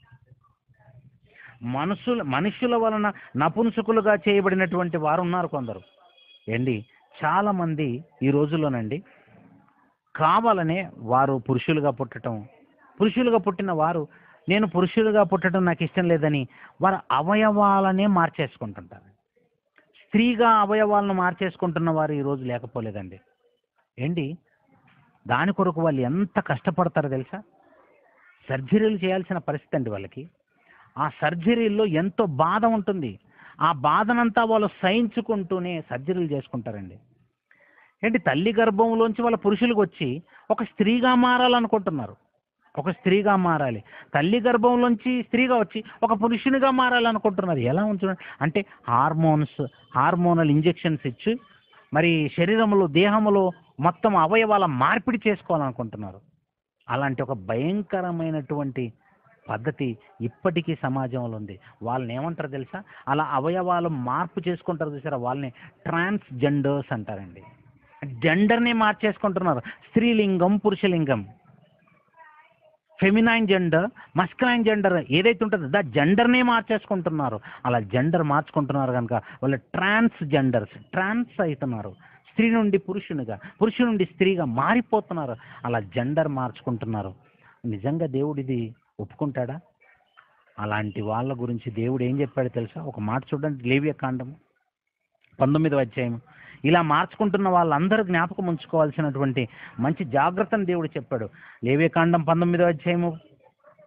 మనుషుల మనుషుల వలన నపుంసకులుగా చేయబడినటువంటి వారు ఉన్నారు కొందరు ఏండి చాలా మంది ఈ రోజుల్లోనండి కావాలనే వారు పురుషులుగా పుట్టడం పురుషులుగా పుట్టిన వారు నేను పురుషులుగా పుట్టడం నాకు ఇష్టం లేదని వారి అవయవాలనే మార్చేసుకుంటుంటారు స్త్రీగా అవయవాలను మార్చేసుకుంటున్న వారు ఈరోజు లేకపోలేదండి ఏంటి దాని కొరకు వాళ్ళు ఎంత కష్టపడతారో తెలుసా సర్జరీలు చేయాల్సిన పరిస్థితి అండి వాళ్ళకి ఆ సర్జరీల్లో ఎంతో బాధ ఉంటుంది ఆ బాధనంతా వాళ్ళు సహించుకుంటూనే సర్జరీలు చేసుకుంటారండి ఏంటి తల్లి గర్భంలోంచి వాళ్ళ పురుషులకు వచ్చి ఒక స్త్రీగా మారాలనుకుంటున్నారు ఒక స్త్రీగా మారాలి తల్లి గర్భంలోంచి స్త్రీగా వచ్చి ఒక పురుషునిగా మారాలనుకుంటున్నారు ఎలా ఉంచడం అంటే హార్మోన్స్ హార్మోనల్ ఇంజెక్షన్స్ ఇచ్చి మరి శరీరంలో దేహంలో మొత్తం అవయవాల మార్పిడి చేసుకోవాలనుకుంటున్నారు అలాంటి ఒక భయంకరమైనటువంటి పద్ధతి ఇప్పటికీ సమాజంలో ఉంది వాళ్ళని ఏమంటారు తెలుసా అలా అవయవాలు మార్పు చేసుకుంటారు చూసారా వాళ్ళని ట్రాన్స్ జెండర్స్ అంటారండి జెండర్ని మార్చేసుకుంటున్నారు స్త్రీలింగం పురుషలింగం ఫెమినైన్ జెండర్ మస్కలైన్ జెండర్ ఏదైతే ఉంటుందో దా జెండర్నే మార్చేసుకుంటున్నారు అలా జెండర్ మార్చుకుంటున్నారు కనుక వాళ్ళు ట్రాన్స్ జెండర్స్ ట్రాన్స్ అవుతున్నారు స్త్రీ నుండి పురుషునిగా పురుషుని నుండి స్త్రీగా మారిపోతున్నారు అలా జెండర్ మార్చుకుంటున్నారు నిజంగా దేవుడు ఇది ఒప్పుకుంటాడా అలాంటి వాళ్ళ గురించి దేవుడు ఏం చెప్పాడో తెలుసా ఒక మాట చూడండి లేవియ కాండము పంతొమ్మిదవ అధ్యాయం ఇలా మార్చుకుంటున్న వాళ్ళందరూ జ్ఞాపకం ఉంచుకోవాల్సినటువంటి మంచి జాగ్రత్తను దేవుడు చెప్పాడు లేవేకాండం పంతొమ్మిదో అధ్యాయము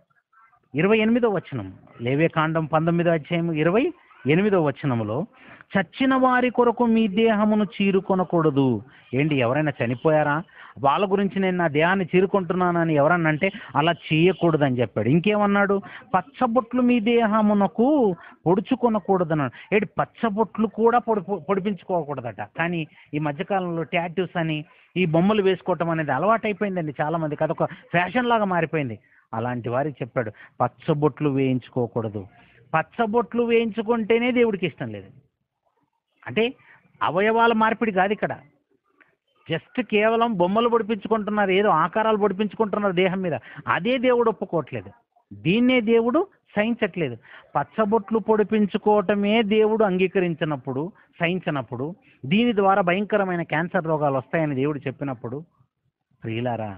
ఇరవై ఎనిమిదో వచనం లేవేకాండం పంతొమ్మిదో అధ్యాయము ఇరవై ఎనిమిదో వచనములో చచ్చిన వారి కొరకు మీ దేహమును చీరుకొనకూడదు ఏంటి ఎవరైనా చనిపోయారా వాళ్ళ గురించి నేను నా దేహాన్ని చీరుకుంటున్నానని ఎవరన్నా అంటే అలా చేయకూడదని చెప్పాడు ఇంకేమన్నాడు పచ్చబొట్లు మీ దేహమునకు పొడుచుకొనకూడదన్నాడు ఏంటి పచ్చబొట్లు కూడా పొడి పొడిపించుకోకూడదట కానీ ఈ మధ్యకాలంలో టాటూస్ అని ఈ బొమ్మలు వేసుకోవటం అనేది అలవాటైపోయిందండి చాలా మందికి అదొక ఫ్యాషన్ లాగా మారిపోయింది అలాంటి వారికి చెప్పాడు పచ్చబొట్లు వేయించుకోకూడదు పచ్చబొట్లు వేయించుకుంటేనే దేవుడికి ఇష్టం లేదు అంటే అవయవాల మార్పిడి కాదు ఇక్కడ జస్ట్ కేవలం బొమ్మలు పొడిపించుకుంటున్నారు ఏదో ఆకారాలు పొడిపించుకుంటున్నారు దేహం మీద అదే దేవుడు ఒప్పుకోవట్లేదు దీన్నే దేవుడు సహించట్లేదు పచ్చబొట్లు పొడిపించుకోవటమే దేవుడు అంగీకరించినప్పుడు సహించినప్పుడు దీని ద్వారా భయంకరమైన క్యాన్సర్ రోగాలు వస్తాయని దేవుడు చెప్పినప్పుడు ప్రియులారా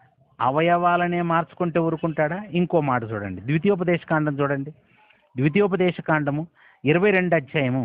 అవయవాలనే మార్చుకుంటే ఊరుకుంటాడా ఇంకో మాట చూడండి ద్వితీయోపదేశ కాండం చూడండి ద్వితీయోపదేశ కాండము ఇరవై రెండు అధ్యాయము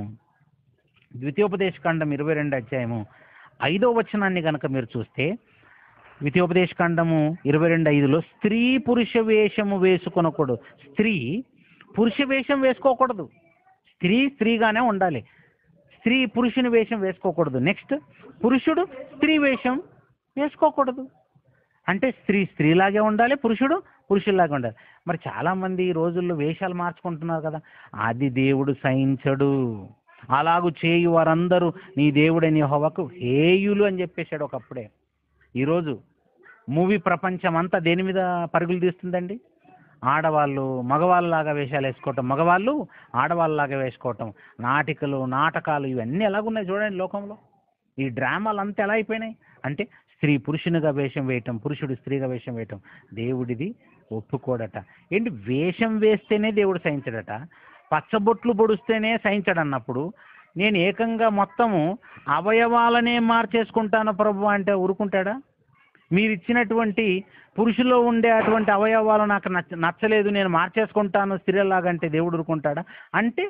ద్వితీయోపదేశ కాండం ఇరవై రెండు అధ్యాయము ఐదో వచనాన్ని కనుక మీరు చూస్తే ద్వితీయోపదేశ కాండము ఇరవై రెండు ఐదులో స్త్రీ పురుష వేషము వేసుకొనకూడదు స్త్రీ పురుష వేషం వేసుకోకూడదు స్త్రీ స్త్రీగానే ఉండాలి స్త్రీ పురుషుని వేషం వేసుకోకూడదు నెక్స్ట్ పురుషుడు స్త్రీ వేషం వేసుకోకూడదు అంటే స్త్రీ స్త్రీలాగే ఉండాలి పురుషుడు పురుషుల్లాగే ఉండాలి మరి చాలామంది ఈ రోజుల్లో వేషాలు మార్చుకుంటున్నారు కదా అది దేవుడు సహించడు అలాగు చేయు వారందరూ నీ దేవుడని హోవకు హేయులు అని చెప్పేశాడు ఒకప్పుడే ఈరోజు మూవీ ప్రపంచం అంతా దేని మీద పరుగులు తీస్తుందండి ఆడవాళ్ళు మగవాళ్ళలాగా వేషాలు వేసుకోవటం మగవాళ్ళు ఆడవాళ్ళలాగా వేసుకోవటం నాటికలు నాటకాలు ఇవన్నీ ఎలాగున్నాయి చూడండి లోకంలో ఈ డ్రామాలు అంతా ఎలా అయిపోయినాయి అంటే స్త్రీ పురుషునిగా వేషం వేయటం పురుషుడు స్త్రీగా వేషం వేయటం దేవుడిది ఒప్పుకోడట ఏంటి వేషం వేస్తేనే దేవుడు సహించడట పచ్చబొట్లు పొడిస్తేనే సహించడన్నప్పుడు నేను ఏకంగా మొత్తము అవయవాలనే మార్చేసుకుంటాను ప్రభు అంటే ఊరుకుంటాడా మీరు ఇచ్చినటువంటి పురుషులో ఉండే అటువంటి అవయవాలు నాకు నచ్చ నచ్చలేదు నేను మార్చేసుకుంటాను స్త్రీలాగంటే దేవుడు ఊరుకుంటాడా అంటే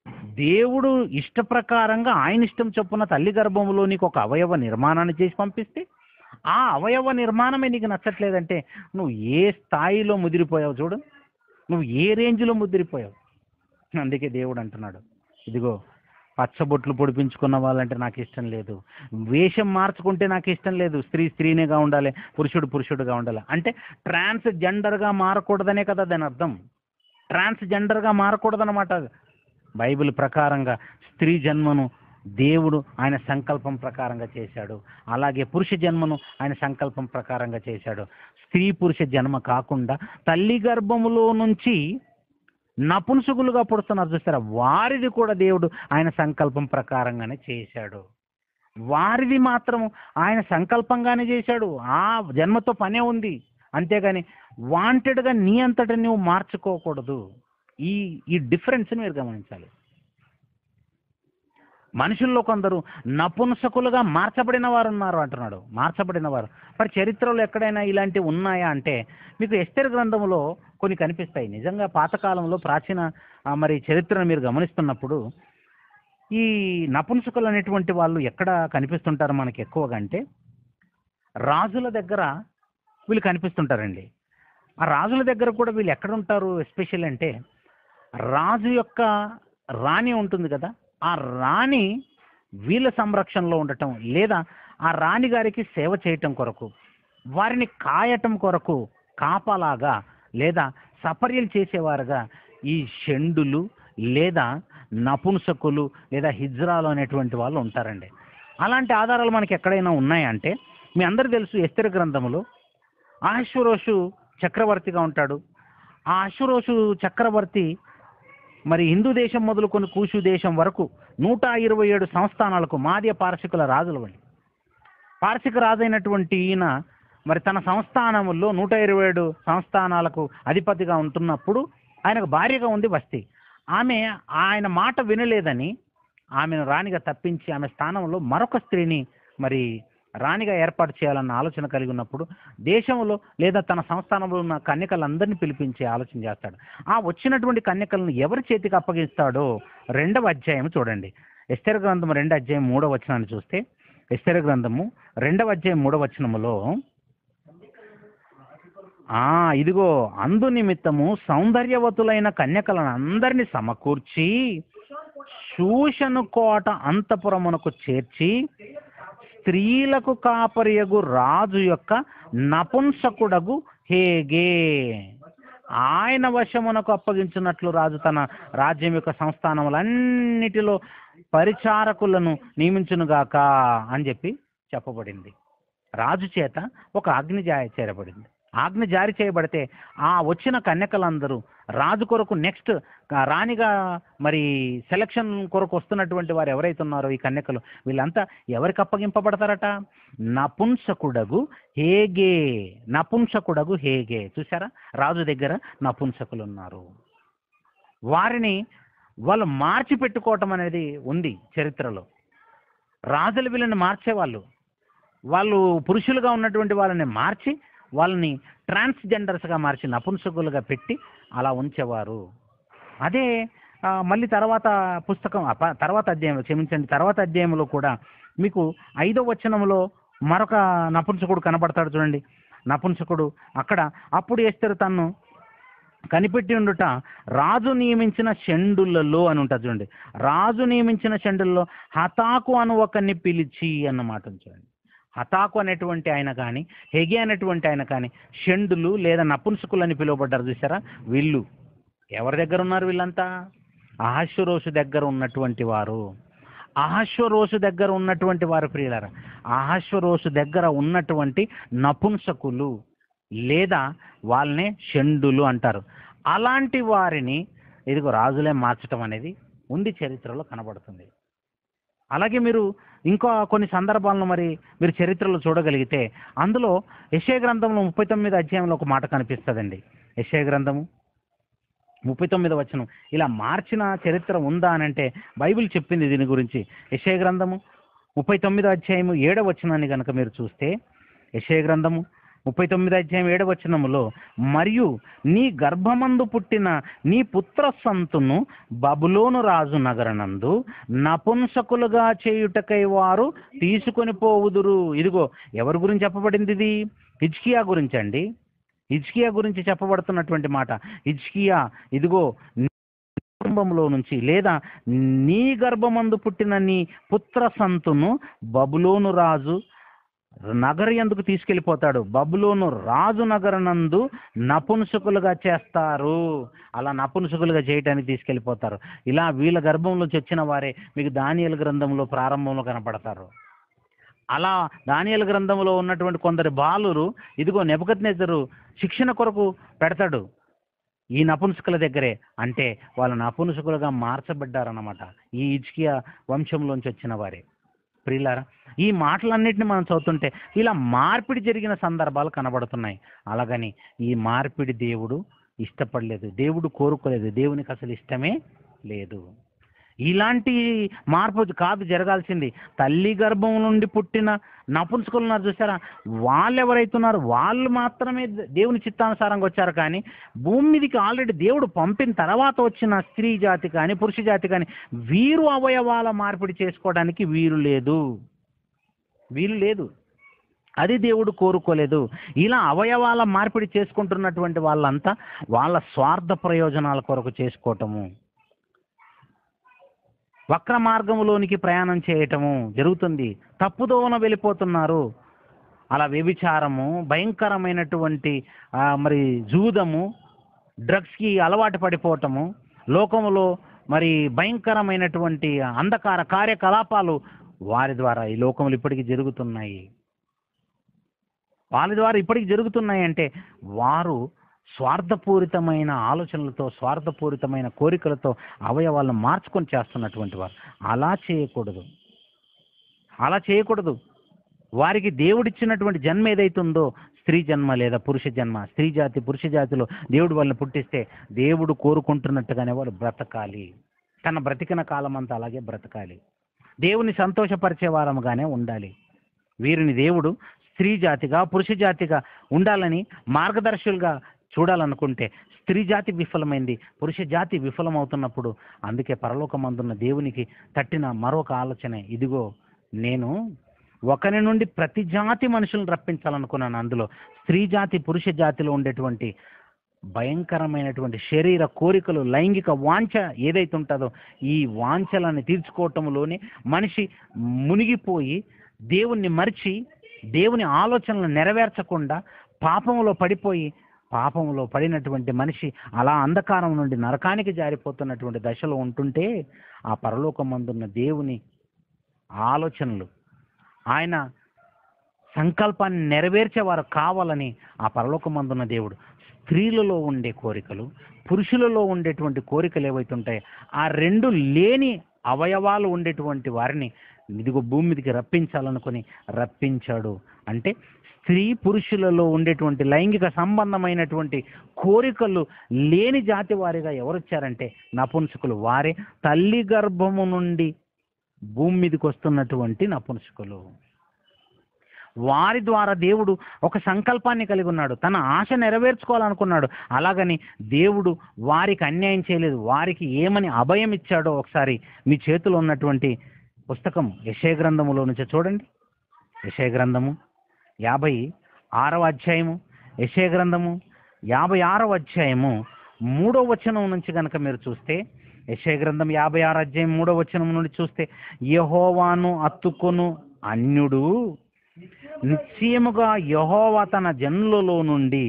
దేవుడు ఇష్ట ప్రకారంగా ఆయన ఇష్టం చొప్పున తల్లి గర్భంలో నీకు ఒక అవయవ నిర్మాణాన్ని చేసి పంపిస్తే ఆ అవయవ నిర్మాణమే నీకు నచ్చట్లేదంటే నువ్వు ఏ స్థాయిలో ముదిరిపోయావు చూడు నువ్వు ఏ రేంజ్లో ముదిరిపోయావు అందుకే దేవుడు అంటున్నాడు ఇదిగో పచ్చబొట్లు పొడిపించుకున్న వాళ్ళంటే నాకు ఇష్టం లేదు వేషం మార్చుకుంటే నాకు ఇష్టం లేదు స్త్రీ స్త్రీనేగా ఉండాలి పురుషుడు పురుషుడుగా ఉండాలి అంటే ట్రాన్స్ జెండర్గా మారకూడదనే కదా దాని అర్థం ట్రాన్స్ జెండర్గా మారకూడదన్నమాట బైబిల్ ప్రకారంగా స్త్రీ జన్మను దేవుడు ఆయన సంకల్పం ప్రకారంగా చేశాడు అలాగే పురుష జన్మను ఆయన సంకల్పం ప్రకారంగా చేశాడు స్త్రీ పురుష జన్మ కాకుండా తల్లి గర్భములో నుంచి నపుంసకులుగా పుడుతున్నారు చూస్తారా వారిది కూడా దేవుడు ఆయన సంకల్పం ప్రకారంగానే చేశాడు వారిది మాత్రం ఆయన సంకల్పంగానే చేశాడు ఆ జన్మతో పనే ఉంది అంతేగాని వాంటెడ్గా నీ అంతటా నువ్వు మార్చుకోకూడదు ఈ ఈ డిఫరెన్స్ని మీరు గమనించాలి మనుషుల్లో కొందరు నపుంసకులుగా మార్చబడిన వారు ఉన్నారు అంటున్నాడు మార్చబడిన వారు మరి చరిత్రలో ఎక్కడైనా ఇలాంటివి ఉన్నాయా అంటే మీకు ఎస్తేర్ గ్రంథంలో కొన్ని కనిపిస్తాయి నిజంగా పాతకాలంలో ప్రాచీన ఆ, మరి చరిత్రను మీరు గమనిస్తున్నప్పుడు ఈ నపుంసకులు అనేటువంటి వాళ్ళు ఎక్కడ కనిపిస్తుంటారు మనకి ఎక్కువగా అంటే రాజుల దగ్గర వీళ్ళు కనిపిస్తుంటారండి ఆ రాజుల దగ్గర కూడా వీళ్ళు ఎక్కడ ఉంటారు ఎస్పెషల్ అంటే రాజు యొక్క రాణి ఉంటుంది కదా ఆ రాణి వీళ్ళ సంరక్షణలో ఉండటం లేదా ఆ రాణి గారికి సేవ చేయటం కొరకు వారిని కాయటం కొరకు కాపలాగా లేదా సపర్యలు చేసేవారుగా ఈ షండులు లేదా నపుంసకులు లేదా హిజ్రాలు అనేటువంటి వాళ్ళు ఉంటారండి అలాంటి ఆధారాలు మనకి ఎక్కడైనా ఉన్నాయంటే మీ అందరు తెలుసు ఎస్తరి గ్రంథములో ఆశ్వరోషు చక్రవర్తిగా ఉంటాడు ఆ అశ్వరోషు చక్రవర్తి మరి హిందూ దేశం మొదలుకొని కూషు దేశం వరకు నూట ఇరవై ఏడు సంస్థానాలకు మాద్య పారసికుల రాజులు వాళ్ళు పారసిక రాజైనటువంటి ఈయన మరి తన సంస్థానముల్లో నూట ఇరవై ఏడు సంస్థానాలకు అధిపతిగా ఉంటున్నప్పుడు ఆయనకు భార్యగా ఉంది వస్తి ఆమె ఆయన మాట వినలేదని ఆమెను రాణిగా తప్పించి ఆమె స్థానంలో మరొక స్త్రీని మరి రాణిగా ఏర్పాటు చేయాలన్న ఆలోచన కలిగి ఉన్నప్పుడు దేశంలో లేదా తన సంస్థానంలో ఉన్న కన్యకలందరినీ పిలిపించే ఆలోచన చేస్తాడు ఆ వచ్చినటువంటి కన్యకలను ఎవరి చేతికి అప్పగిస్తాడో రెండవ అధ్యాయం చూడండి ఎస్తెర గ్రంథము రెండవ అధ్యాయం మూడవ వచనాన్ని చూస్తే ఎస్తెర గ్రంథము రెండవ అధ్యాయం మూడవ వచనములో ఆ ఇదిగో అందు నిమిత్తము సౌందర్యవతులైన కన్యకలను అందరినీ సమకూర్చి శూషను కోట అంతపురమునకు చేర్చి స్త్రీలకు కాపరియగు రాజు యొక్క నపుంసకుడగు హేగే ఆయన వశమునకు అప్పగించినట్లు రాజు తన రాజ్యం యొక్క సంస్థానములన్నిటిలో పరిచారకులను నియమించునుగాక అని చెప్పి చెప్పబడింది రాజు చేత ఒక ఆజ్ఞ జారీ చేయబడింది ఆజ్ఞ జారీ చేయబడితే ఆ వచ్చిన కన్యకలందరూ రాజు కొరకు నెక్స్ట్ రాణిగా మరి సెలక్షన్ కొరకు వస్తున్నటువంటి వారు ఎవరైతే ఉన్నారో ఈ కన్యకలు వీళ్ళంతా ఎవరికి అప్పగింపబడతారట నపుంసకుడగు హేగే నపుంసకుడగు హేగే చూసారా రాజు దగ్గర నపుంసకులు ఉన్నారు వారిని వాళ్ళు మార్చి పెట్టుకోవటం అనేది ఉంది చరిత్రలో రాజులు వీళ్ళని మార్చేవాళ్ళు వాళ్ళు పురుషులుగా ఉన్నటువంటి వాళ్ళని మార్చి వాళ్ళని ట్రాన్స్జెండర్స్గా మార్చి నపుంసకులుగా పెట్టి అలా ఉంచేవారు అదే ఆ, మళ్ళీ తర్వాత పుస్తకం ఆ, ప- తర్వాత అధ్యాయంలో క్షమించండి తర్వాత అధ్యాయంలో కూడా మీకు ఐదో వచనంలో మరొక నపుంసకుడు కనబడతాడు చూడండి నపుంసకుడు అక్కడ అప్పుడు ఎస్తరు తన్ను కనిపెట్టి ఉండుట రాజు నియమించిన షండులలో అని ఉంటుంది చూడండి రాజు నియమించిన షండుల్లో హతాకు అను ఒకరిని పిలిచి అన్నమాట చూడండి హతాకు అనేటువంటి ఆయన కానీ హెగే అనేటువంటి ఆయన కానీ షండులు లేదా నపుంసకులు అని పిలువబడ్డారు చూసారా వీళ్ళు ఎవరి దగ్గర ఉన్నారు వీళ్ళంతా అహశ్వరోషు దగ్గర ఉన్నటువంటి వారు అహశ్వరోషు దగ్గర ఉన్నటువంటి వారు ప్రియులారా అహశ్వరోషు దగ్గర ఉన్నటువంటి నపుంసకులు లేదా వాళ్ళనే షండులు అంటారు అలాంటి వారిని ఇదిగో రాజులే మార్చటం అనేది ఉంది చరిత్రలో కనబడుతుంది అలాగే మీరు ఇంకా కొన్ని సందర్భాలను మరి మీరు చరిత్రలో చూడగలిగితే అందులో యశయ గ్రంథంలో ముప్పై తొమ్మిది అధ్యాయంలో ఒక మాట కనిపిస్తుందండి యశయ గ్రంథము ముప్పై తొమ్మిది వచనం ఇలా మార్చిన చరిత్ర ఉందా అని అంటే బైబిల్ చెప్పింది దీని గురించి యశయ గ్రంథము ముప్పై తొమ్మిదో అధ్యాయము ఏడవ వచనాన్ని కనుక మీరు చూస్తే యశయ గ్రంథము ముప్పై తొమ్మిది అధ్యాయం ఏడవ వచనములో మరియు నీ గర్భమందు పుట్టిన నీ పుత్ర సంతును బబులోను రాజు నగరనందు నపుంసకులుగా చేయుటకై వారు తీసుకొని పోవుదురు ఇదిగో ఎవరి గురించి చెప్పబడింది ఇది హిజ్కియా గురించి అండి హిజ్కియా గురించి చెప్పబడుతున్నటువంటి మాట హిజ్కియా ఇదిగో నీ కుటుంబంలో నుంచి లేదా నీ గర్భమందు పుట్టిన నీ పుత్ర సంతును బబులోను రాజు నగరి ఎందుకు తీసుకెళ్ళిపోతాడు బబులోను రాజు నగరనందు నపుంసకులుగా చేస్తారు అలా నపుంసకులుగా చేయటానికి తీసుకెళ్ళిపోతారు ఇలా వీళ్ళ గర్భంలోంచి వచ్చిన వారే మీకు దానియల గ్రంథంలో ప్రారంభంలో కనపడతారు అలా దానియల గ్రంథంలో ఉన్నటువంటి కొందరి బాలురు ఇదిగో నెబద్ శిక్షణ కొరకు పెడతాడు ఈ నపుంసకుల దగ్గరే అంటే వాళ్ళు నపుంసకులుగా మార్చబడ్డారన్నమాట ఈ ఇజ్కియా వంశంలోంచి వచ్చిన వారే ప్రియులారా ఈ మాటలన్నిటిని మనం చదువుతుంటే ఇలా మార్పిడి జరిగిన సందర్భాలు కనబడుతున్నాయి అలాగని ఈ మార్పిడి దేవుడు ఇష్టపడలేదు దేవుడు కోరుకోలేదు దేవునికి అసలు ఇష్టమే లేదు ఇలాంటి మార్పు కాదు జరగాల్సింది తల్లి గర్భం నుండి పుట్టిన నపుంసకులు ఉన్నారు చూసారా వాళ్ళు ఎవరైతున్నారో వాళ్ళు మాత్రమే దేవుని చిత్తానుసారంగా వచ్చారు కానీ భూమి మీదకి ఆల్రెడీ దేవుడు పంపిన తర్వాత వచ్చిన స్త్రీ జాతి కానీ పురుష జాతి కానీ వీరు అవయవాల మార్పిడి చేసుకోవడానికి వీలు లేదు వీలు లేదు అది దేవుడు కోరుకోలేదు ఇలా అవయవాల మార్పిడి చేసుకుంటున్నటువంటి వాళ్ళంతా వాళ్ళ స్వార్థ ప్రయోజనాల కొరకు చేసుకోవటము వక్ర మార్గములోనికి ప్రయాణం చేయటము జరుగుతుంది తప్పుదోవన వెళ్ళిపోతున్నారు అలా వ్యభిచారము భయంకరమైనటువంటి ఆ, మరి జూదము డ్రగ్స్కి అలవాటు పడిపోవటము లోకములో మరి భయంకరమైనటువంటి అంధకార కార్యకలాపాలు వారి ద్వారా ఈ లోకములు ఇప్పటికీ జరుగుతున్నాయి వాళ్ళ ద్వారా ఇప్పటికి జరుగుతున్నాయి అంటే వారు స్వార్థపూరితమైన ఆలోచనలతో స్వార్థపూరితమైన కోరికలతో అవయవాలను మార్చుకొని చేస్తున్నటువంటి వారు అలా చేయకూడదు అలా చేయకూడదు వారికి దేవుడిచ్చినటువంటి జన్మ ఏదైతుందో స్త్రీ జన్మ లేదా పురుష జన్మ స్త్రీ జాతి పురుష జాతిలో దేవుడు వాళ్ళని పుట్టిస్తే దేవుడు కోరుకుంటున్నట్టుగానే వాళ్ళు బ్రతకాలి తన బ్రతికిన కాలం అంతా అలాగే బ్రతకాలి దేవుని సంతోషపరిచే వారముగానే ఉండాలి వీరిని దేవుడు స్త్రీ జాతిగా పురుష జాతిగా ఉండాలని మార్గదర్శులుగా చూడాలనుకుంటే స్త్రీ జాతి విఫలమైంది పురుష జాతి విఫలమవుతున్నప్పుడు అందుకే పరలోకమందున్న దేవునికి తట్టిన మరొక ఆలోచన ఇదిగో నేను ఒకరి నుండి ప్రతి జాతి మనుషులను రప్పించాలనుకున్నాను అందులో స్త్రీ జాతి పురుష జాతిలో ఉండేటువంటి భయంకరమైనటువంటి శరీర కోరికలు లైంగిక వాంఛ ఏదైతే ఉంటుందో ఈ వాంఛలను తీర్చుకోవటంలోనే మనిషి మునిగిపోయి దేవుణ్ణి మరిచి దేవుని ఆలోచనలు నెరవేర్చకుండా పాపంలో పడిపోయి పాపంలో పడినటువంటి మనిషి అలా అంధకారం నుండి నరకానికి జారిపోతున్నటువంటి దశలో ఉంటుంటే ఆ పరలోకమందున్న దేవుని ఆలోచనలు ఆయన సంకల్పాన్ని నెరవేర్చేవారు కావాలని ఆ పరలోకమందున్న దేవుడు స్త్రీలలో ఉండే కోరికలు పురుషులలో ఉండేటువంటి కోరికలు ఏవైతే ఉంటాయో ఆ రెండు లేని అవయవాలు ఉండేటువంటి వారిని ఇదిగో భూమి మీదకి రప్పించాలనుకొని రప్పించాడు అంటే స్త్రీ పురుషులలో ఉండేటువంటి లైంగిక సంబంధమైనటువంటి కోరికలు లేని జాతి వారిగా ఎవరు వచ్చారంటే నపుంసకులు వారే తల్లి గర్భము నుండి భూమి మీదకి వస్తున్నటువంటి నపుంసకులు వారి ద్వారా దేవుడు ఒక సంకల్పాన్ని కలిగి ఉన్నాడు తన ఆశ నెరవేర్చుకోవాలనుకున్నాడు అలాగని దేవుడు వారికి అన్యాయం చేయలేదు వారికి ఏమని అభయం ఇచ్చాడో ఒకసారి మీ చేతిలో ఉన్నటువంటి పుస్తకం యశయ గ్రంథములో నుంచి చూడండి యశయ గ్రంథము యాభై ఆరవ అధ్యాయము యశయ గ్రంథము యాభై ఆరవ అధ్యాయము మూడో వచనం నుంచి కనుక మీరు చూస్తే యశయ గ్రంథం యాభై ఆరు అధ్యాయం మూడో వచనం నుండి చూస్తే యహోవాను అత్తుకొను అన్యుడు నిశ్చయముగా యహోవా తన జనులలో నుండి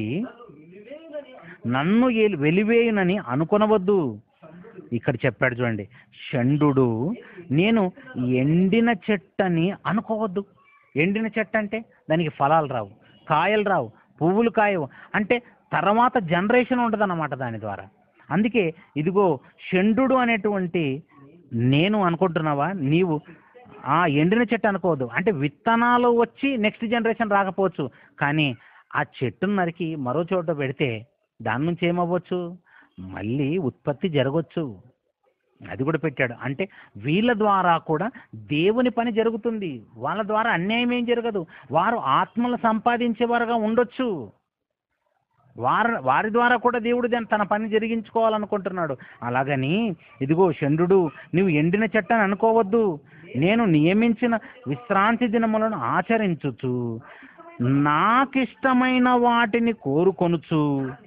నన్ను ఏలి- వెలివేయునని అనుకొనవద్దు ఇక్కడ చెప్పాడు చూడండి షండు నేను ఎండిన చెట్టని అనుకోవద్దు ఎండిన చెట్టు అంటే దానికి ఫలాలు రావు కాయలు రావు పువ్వులు కాయవు అంటే తర్వాత జనరేషన్ ఉంటుంది అన్నమాట దాని ద్వారా అందుకే ఇదిగో షండు అనేటువంటి నేను అనుకుంటున్నావా నీవు ఆ ఎండిన చెట్టు అనుకోవద్దు అంటే విత్తనాలు వచ్చి నెక్స్ట్ జనరేషన్ రాకపోవచ్చు కానీ ఆ చెట్టును నరికి మరో చోట పెడితే దాని నుంచి ఏమవ్వచ్చు మళ్ళీ ఉత్పత్తి జరగవచ్చు అది కూడా పెట్టాడు అంటే వీళ్ళ ద్వారా కూడా దేవుని పని జరుగుతుంది వాళ్ళ ద్వారా అన్యాయం ఏం జరగదు వారు ఆత్మలు సంపాదించేవారుగా ఉండొచ్చు వారి వారి ద్వారా కూడా దేవుడు దాన్ని తన పని జరిగించుకోవాలనుకుంటున్నాడు అలాగని ఇదిగో చంద్రుడు నువ్వు ఎండిన చెట్టని అనుకోవద్దు నేను నియమించిన విశ్రాంతి దినములను ఆచరించుచు నాకిష్టమైన వాటిని కోరుకొనుచు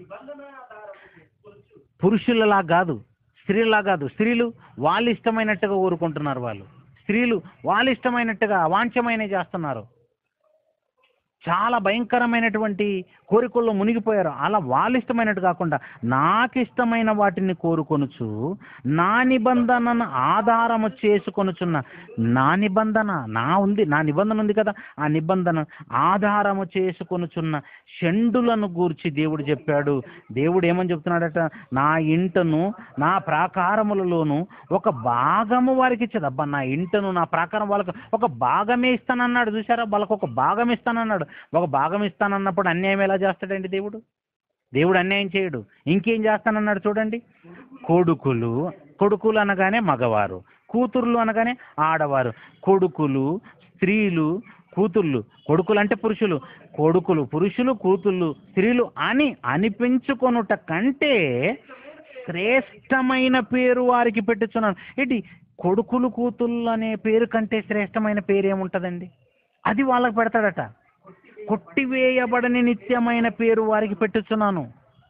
పురుషులలా కాదు స్త్రీలా కాదు స్త్రీలు వాళ్ళు ఇష్టమైనట్టుగా ఊరుకుంటున్నారు వాళ్ళు స్త్రీలు వాళ్ళు ఇష్టమైనట్టుగా అవాంఛమైనవి చేస్తున్నారు చాలా భయంకరమైనటువంటి కోరికల్లో మునిగిపోయారు అలా వాళ్ళు ఇష్టమైనట్టు కాకుండా నాకు ఇష్టమైన వాటిని కోరుకొనుచు నా నిబంధనను ఆధారము చేసుకొనుచున్న నా నిబంధన నా ఉంది నా నిబంధన ఉంది కదా ఆ నిబంధన ఆధారము చేసుకొనుచున్న షండులను గూర్చి దేవుడు చెప్పాడు దేవుడు ఏమని చెప్తున్నాడట నా ఇంటను నా ప్రాకారములలోను ఒక భాగము వారికి ఇచ్చేది అబ్బా నా ఇంటను నా ప్రాకారం వాళ్ళకి ఒక భాగమే ఇస్తానన్నాడు చూసారా వాళ్ళకి ఒక భాగం ఇస్తానన్నాడు ఒక భాగం ఇస్తానన్నప్పుడు అన్యాయం ఎలా చేస్తాడండి దేవుడు దేవుడు అన్యాయం చేయడు ఇంకేం చేస్తానన్నాడు చూడండి కొడుకులు కొడుకులు అనగానే మగవారు కూతుర్లు అనగానే ఆడవారు కొడుకులు స్త్రీలు కూతుళ్ళు కొడుకులు అంటే పురుషులు కొడుకులు పురుషులు కూతుళ్ళు స్త్రీలు అని అనిపించుకొనుట కంటే శ్రేష్టమైన పేరు వారికి పెట్టుచున్నాను ఏంటి కొడుకులు కూతుళ్ళు అనే పేరు కంటే శ్రేష్టమైన పేరు ఏముంటుందండి అది వాళ్ళకి పెడతాడట కొట్టివేయబడని నిత్యమైన పేరు వారికి పెట్టుచున్నాను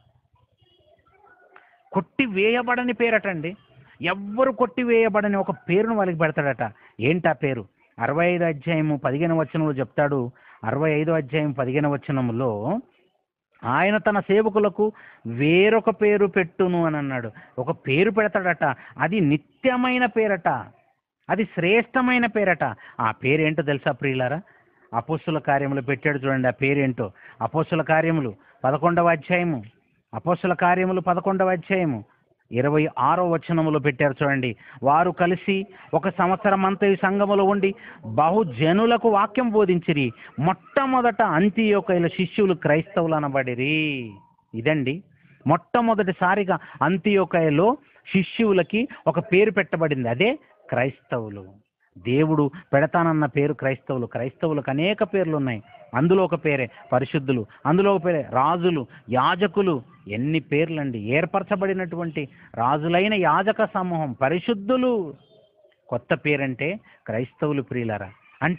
కొట్టివేయబడని పేరటండి ఎవ్వరు కొట్టివేయబడని ఒక పేరును వాళ్ళకి పెడతాడట ఏంటా పేరు అరవై ఐదు అధ్యాయము పదిహేను వచనంలో చెప్తాడు అరవై ఐదో అధ్యాయం పదిహేను వచనములో ఆయన తన సేవకులకు వేరొక పేరు పెట్టును అని అన్నాడు ఒక పేరు పెడతాడట అది నిత్యమైన పేరట అది శ్రేష్టమైన పేరట ఆ పేరేంటో తెలుసా ప్రియులారా అపోస్తుల కార్యములు పెట్టాడు చూడండి ఆ పేరేంటో అపోస్తుల కార్యములు పదకొండవ అధ్యాయము అపోస్తుల కార్యములు పదకొండవ అధ్యాయము ఇరవై ఆరో వచనములో పెట్టారు చూడండి వారు కలిసి ఒక సంవత్సరం అంతా ఈ సంఘములో ఉండి బహుజనులకు వాక్యం బోధించిరి మొట్టమొదట అంత్యోకైల శిష్యులు క్రైస్తవులు అనబడిరి ఇదండి మొట్టమొదటిసారిగా అంత్యోకయలో శిష్యులకి ఒక పేరు పెట్టబడింది అదే క్రైస్తవులు దేవుడు పెడతానన్న పేరు క్రైస్తవులు క్రైస్తవులకు అనేక పేర్లు ఉన్నాయి అందులో ఒక పేరే పరిశుద్ధులు అందులో ఒక పేరే రాజులు యాజకులు ఎన్ని పేర్లండి ఏర్పరచబడినటువంటి రాజులైన యాజక సమూహం పరిశుద్ధులు కొత్త పేరంటే క్రైస్తవులు ప్రియులరా అంటే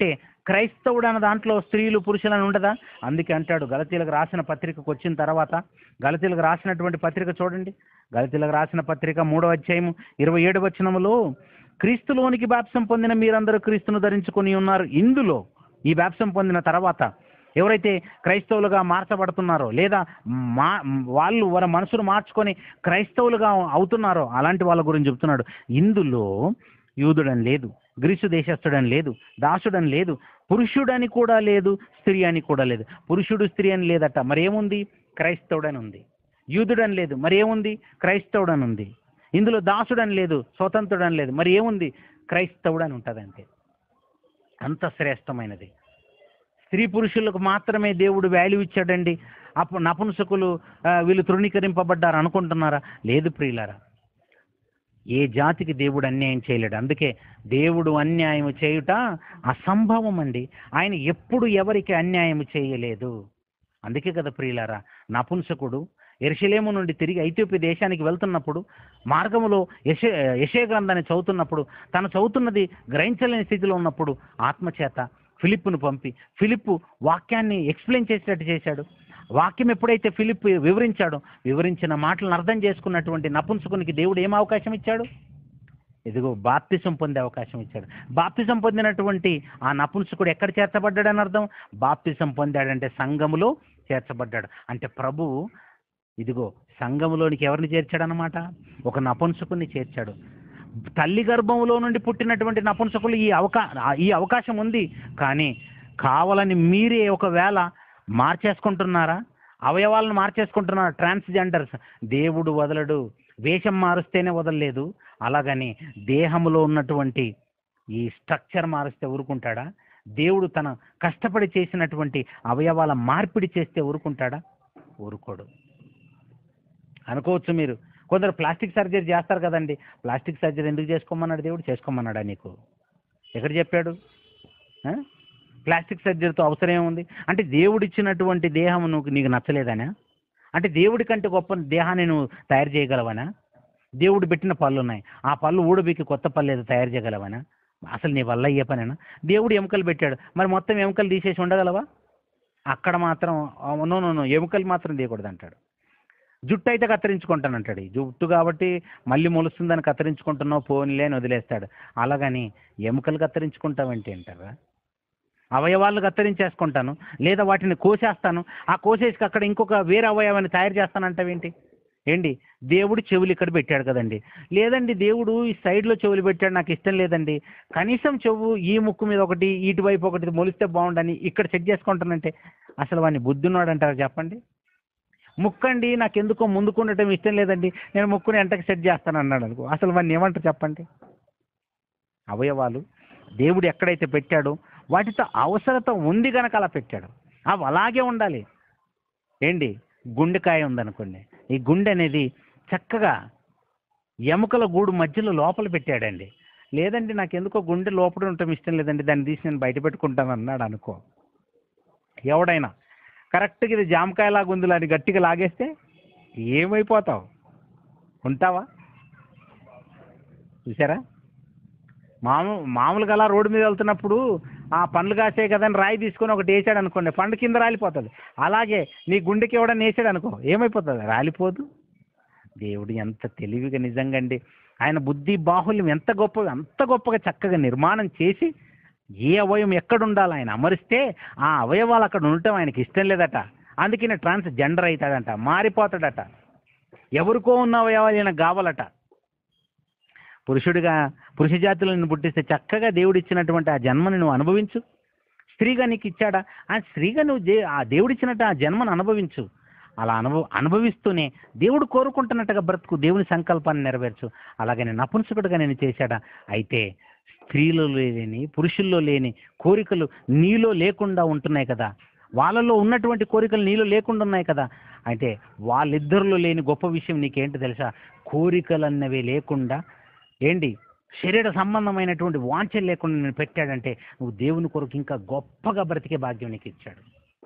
క్రైస్తవుడు అన్న దాంట్లో స్త్రీలు పురుషులని ఉండదా అందుకే అంటాడు గలతీలకు రాసిన పత్రికకు వచ్చిన తర్వాత గలతీలకు రాసినటువంటి పత్రిక చూడండి గలతీలకు రాసిన పత్రిక మూడవ అధ్యాయము ఇరవై ఏడు వచనములో క్రీస్తులోనికి బాప్సం పొందిన మీరందరూ క్రీస్తును ధరించుకొని ఉన్నారు ఇందులో ఈ బాప్సం పొందిన తర్వాత ఎవరైతే క్రైస్తవులుగా మార్చబడుతున్నారో లేదా మా వాళ్ళు వారి మనసును మార్చుకొని క్రైస్తవులుగా అవుతున్నారో అలాంటి వాళ్ళ గురించి చెప్తున్నాడు ఇందులో యూదుడని లేదు గ్రీసు దేశస్థుడని లేదు దాసుడని లేదు పురుషుడని కూడా లేదు స్త్రీ అని కూడా లేదు పురుషుడు స్త్రీ అని లేదట మరి ఏముంది క్రైస్తవుడని ఉంది యూదుడని లేదు మరి ఏముంది క్రైస్తవుడని ఉంది ఇందులో దాసుడని లేదు స్వతంత్రుడని లేదు మరి ఏముంది క్రైస్తవుడని ఉంటుంది అంతే అంత శ్రేష్టమైనది స్త్రీ పురుషులకు మాత్రమే దేవుడు వాల్యూ ఇచ్చాడండి అప్పుడు నపుంసకులు ఆ, వీళ్ళు తృణీకరింపబడ్డారు అనుకుంటున్నారా లేదు ప్రియులారా ఏ జాతికి దేవుడు అన్యాయం చేయలేడు అందుకే దేవుడు అన్యాయం చేయుట అసంభవం అండి ఆయన ఎప్పుడు ఎవరికి అన్యాయం చేయలేదు అందుకే కదా ప్రియులారా నపుంసకుడు ఎరుషలేము నుండి తిరిగి ఐథియోపియా దేశానికి వెళ్తున్నప్పుడు మార్గములో యశ యశయ గ్రంథాన్ని చదువుతున్నప్పుడు తను చదువుతున్నది గ్రహించలేని స్థితిలో ఉన్నప్పుడు ఆత్మచేత ఫిలిప్పును పంపి ఫిలిప్పు వాక్యాన్ని ఎక్స్ప్లెయిన్ చేసేటట్టు చేశాడు వాక్యం ఎప్పుడైతే ఫిలిప్ వివరించాడో వివరించిన మాటలను అర్థం చేసుకున్నటువంటి నపుంసకునికి దేవుడు ఏం అవకాశం ఇచ్చాడు ఇదిగో బాప్తిసం పొందే అవకాశం ఇచ్చాడు బాప్తిసం పొందినటువంటి ఆ నపుంసకుడు ఎక్కడ చేర్చబడ్డాడని అర్థం బాప్తిసం పొందాడంటే సంఘములో చేర్చబడ్డాడు అంటే ప్రభువు ఇదిగో సంఘములోనికి ఎవరిని చేర్చాడనమాట ఒక నపుంసకుని చేర్చాడు తల్లి గర్భంలో నుండి పుట్టినటువంటి నపుంసకులు ఈ అవకా ఈ అవకాశం ఉంది కానీ కావాలని మీరే ఒకవేళ మార్చేసుకుంటున్నారా అవయవాలను మార్చేసుకుంటున్నారా ట్రాన్స్జెండర్స్ దేవుడు వదలడు వేషం మారుస్తేనే వదలలేదు అలాగని దేహంలో ఉన్నటువంటి ఈ స్ట్రక్చర్ మారుస్తే ఊరుకుంటాడా దేవుడు తన కష్టపడి చేసినటువంటి అవయవాల మార్పిడి చేస్తే ఊరుకుంటాడా ఊరుకోడు అనుకోవచ్చు మీరు కొందరు ప్లాస్టిక్ సర్జరీ చేస్తారు కదండి ప్లాస్టిక్ సర్జరీ ఎందుకు చేసుకోమన్నాడు దేవుడు చేసుకోమన్నాడా నీకు ఎక్కడ చెప్పాడు ఆ? ప్లాస్టిక్ సర్జరీతో అవసరం ఏముంది అంటే దేవుడిచ్చినటువంటి దేహం నువ్వు నీకు నచ్చలేదనా అంటే దేవుడి కంటే గొప్ప దేహాన్ని నువ్వు తయారు చేయగలవనా దేవుడు పెట్టిన పళ్ళు ఉన్నాయి ఆ పళ్ళు ఊడబీకి కొత్త పళ్ళు ఏదో తయారు చేయగలవనా అసలు నీ వల్ల అయ్యే పనేనా దేవుడు ఎముకలు పెట్టాడు మరి మొత్తం ఎముకలు తీసేసి ఉండగలవా అక్కడ మాత్రం నో నో నో ఎముకలు మాత్రం తీయకూడదు అంటాడు జుట్టు అయితే కత్తిరించుకుంటానంటాడు ఈ జుట్టు కాబట్టి మళ్ళీ మొలుస్తుందని కత్తిరించుకుంటున్నావు పోనీలే అని వదిలేస్తాడు అలాగని ఎముకలు కత్తిరించుకుంటావంటే అంటారా అవయవాలను కత్తిరించేసుకుంటాను లేదా వాటిని కోసేస్తాను ఆ కోసేసి అక్కడ ఇంకొక వేరే అవయవాన్ని తయారు చేస్తానంటావేంటి ఏంటి దేవుడు చెవులు ఇక్కడ పెట్టాడు కదండి లేదండి దేవుడు ఈ సైడ్లో చెవులు పెట్టాడు నాకు ఇష్టం లేదండి కనీసం చెవు ఈ ముక్కు మీద ఒకటి ఇటువైపు ఒకటి మొలిస్తే బాగుండని ఇక్కడ సెట్ చేసుకుంటానంటే అసలు వాడిని బుద్ధున్నాడు అంటారు చెప్పండి ముక్కండి నాకు ఎందుకో ముందుకు ఉండటం ఇష్టం లేదండి నేను ముక్కుని ఎంటకి సెట్ చేస్తాను అన్నాడు అనుకో అసలు వాడిని ఏమంటారు చెప్పండి అవయవాలు దేవుడు ఎక్కడైతే పెట్టాడో వాటితో అవసరత ఉంది కనుక అలా పెట్టాడు అవి అలాగే ఉండాలి ఏంటి గుండెకాయ ఉందనుకోండి ఈ గుండె అనేది చక్కగా ఎముకల గూడు మధ్యలో లోపల పెట్టాడండి లేదండి నాకు ఎందుకో గుండె లోపల ఉండటం ఇష్టం లేదండి దాన్ని తీసి నేను బయట పెట్టుకుంటాను అన్నాడు అనుకో ఎవడైనా కరెక్ట్గా ఇది జామకాయలాగా ఉంది అని గట్టిగా లాగేస్తే ఏమైపోతావు ఉంటావా చూసారా మామూ మామూలుగా అలా రోడ్డు మీద వెళ్తున్నప్పుడు ఆ పండ్లు కాసే కదని రాయి తీసుకొని ఒకటి వేసాడు అనుకోండి పండు కింద రాలిపోతుంది అలాగే నీ గుండెకి ఎవడన్నా వేసాడు అనుకో ఏమైపోతుంది రాలిపోదు దేవుడు ఎంత తెలివిగా నిజంగా అండి ఆయన బుద్ధి బాహుల్యం ఎంత గొప్పగా అంత గొప్పగా చక్కగా నిర్మాణం చేసి ఏ అవయవం ఎక్కడ ఉండాలి ఆయన అమరిస్తే ఆ అవయవాలు అక్కడ ఉండటం ఆయనకి ఇష్టం లేదట అందుకనే ట్రాన్స్ జెండర్ అవుతాడంట మారిపోతాడట ఎవరికో ఉన్న అవయవాలు ఈయన కావాలట పురుషుడిగా పురుష జాతులను పుట్టిస్తే చక్కగా దేవుడు ఇచ్చినటువంటి ఆ జన్మని నువ్వు అనుభవించు స్త్రీగా నీకు ఇచ్చాడా ఆ స్త్రీగా నువ్వు దే ఆ దేవుడిచ్చినట్టు ఆ జన్మను అనుభవించు అలా అనుభవ అనుభవిస్తూనే దేవుడు కోరుకుంటున్నట్టుగా బ్రతుకు దేవుని సంకల్పాన్ని నెరవేర్చు అలాగనే నపుంసకుడుగా నేను చేశాడా అయితే స్త్రీలో లేని పురుషుల్లో లేని కోరికలు నీలో లేకుండా ఉంటున్నాయి కదా వాళ్ళలో ఉన్నటువంటి కోరికలు నీలో లేకుండా ఉన్నాయి కదా అయితే వాళ్ళిద్దరిలో లేని గొప్ప విషయం నీకేంటి తెలుసా కోరికలు అన్నవి లేకుండా ఏంటి శరీర సంబంధమైనటువంటి వాంఛలు లేకుండా నేను పెట్టాడంటే నువ్వు దేవుని కొరకు ఇంకా గొప్పగా బ్రతికే భాగ్యం నీకు ఇచ్చాడు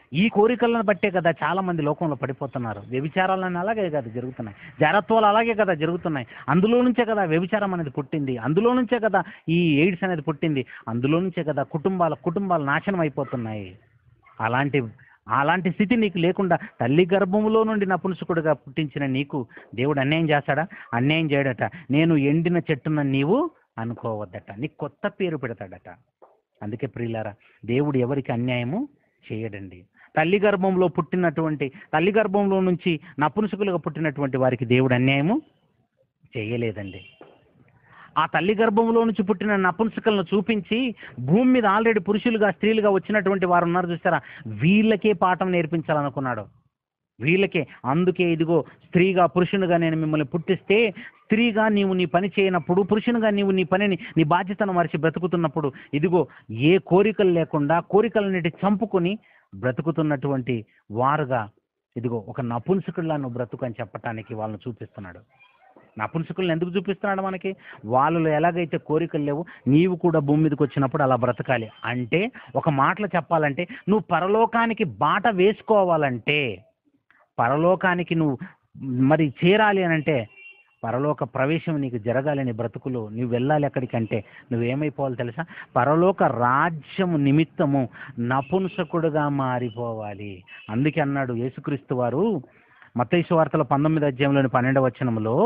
ఈ కోరికలను బట్టే కదా చాలా మంది లోకంలో పడిపోతున్నారు వ్యభిచారాలను అలాగే కదా జరుగుతున్నాయి జారత్వాలు అలాగే కదా జరుగుతున్నాయి అందులో నుంచే కదా వ్యభిచారం అనేది పుట్టింది అందులో నుంచే కదా ఈ ఎయిడ్స్ అనేది పుట్టింది అందులో నుంచే కదా కుటుంబాల కుటుంబాలు నాశనం అయిపోతున్నాయి అలాంటి అలాంటి స్థితి నీకు లేకుండా తల్లి గర్భములో నుండి నపుంసకుడుగా పుట్టించిన నీకు దేవుడు అన్యాయం చేస్తాడా అన్యాయం చేయడట నేను ఎండిన చెట్టున నీవు అనుకోవద్దట నీకు కొత్త పేరు పెడతాడట అందుకే ప్రియులారా దేవుడు ఎవరికి అన్యాయము చేయడండి తల్లి గర్భంలో పుట్టినటువంటి తల్లి గర్భంలో నుంచి నపుంసకులుగా పుట్టినటువంటి వారికి దేవుడు అన్యాయము చేయలేదండి ఆ తల్లి గర్భంలో నుంచి పుట్టిన నపుంసకులను చూపించి భూమి మీద ఆల్రెడీ పురుషులుగా స్త్రీలుగా వచ్చినటువంటి వారు ఉన్నారు చూస్తారా వీళ్ళకే పాఠం నేర్పించాలనుకున్నాడు వీళ్ళకే అందుకే ఇదిగో స్త్రీగా పురుషునిగా నేను మిమ్మల్ని పుట్టిస్తే స్త్రీగా నీవు నీ పని చేయనప్పుడు పురుషునిగా నీవు నీ పనిని నీ బాధ్యతను మరిచి బ్రతుకుతున్నప్పుడు ఇదిగో ఏ కోరికలు లేకుండా కోరికలన్నిటి చంపుకొని బ్రతుకుతున్నటువంటి వారుగా ఇదిగో ఒక నపుంసకుడిలా నువ్వు బ్రతుకు అని చెప్పటానికి వాళ్ళని చూపిస్తున్నాడు నపుంసకులను ఎందుకు చూపిస్తున్నాడు మనకి వాళ్ళలో ఎలాగైతే కోరికలు లేవు నీవు కూడా భూమి మీదకి వచ్చినప్పుడు అలా బ్రతకాలి అంటే ఒక మాటలో చెప్పాలంటే నువ్వు పరలోకానికి బాట వేసుకోవాలంటే పరలోకానికి నువ్వు మరి చేరాలి అని అంటే పరలోక ప్రవేశం నీకు జరగాలి నీ బ్రతుకులు నువ్వు వెళ్ళాలి ఎక్కడికంటే నువ్వేమైపోవాలి తెలుసా పరలోక రాజ్యము నిమిత్తము నపుంసకుడుగా మారిపోవాలి అందుకే అన్నాడు యేసుక్రీస్తు వారు మత్తయి వార్తల పంతొమ్మిది అధ్యాయంలోని పన్నెండవ వచనములో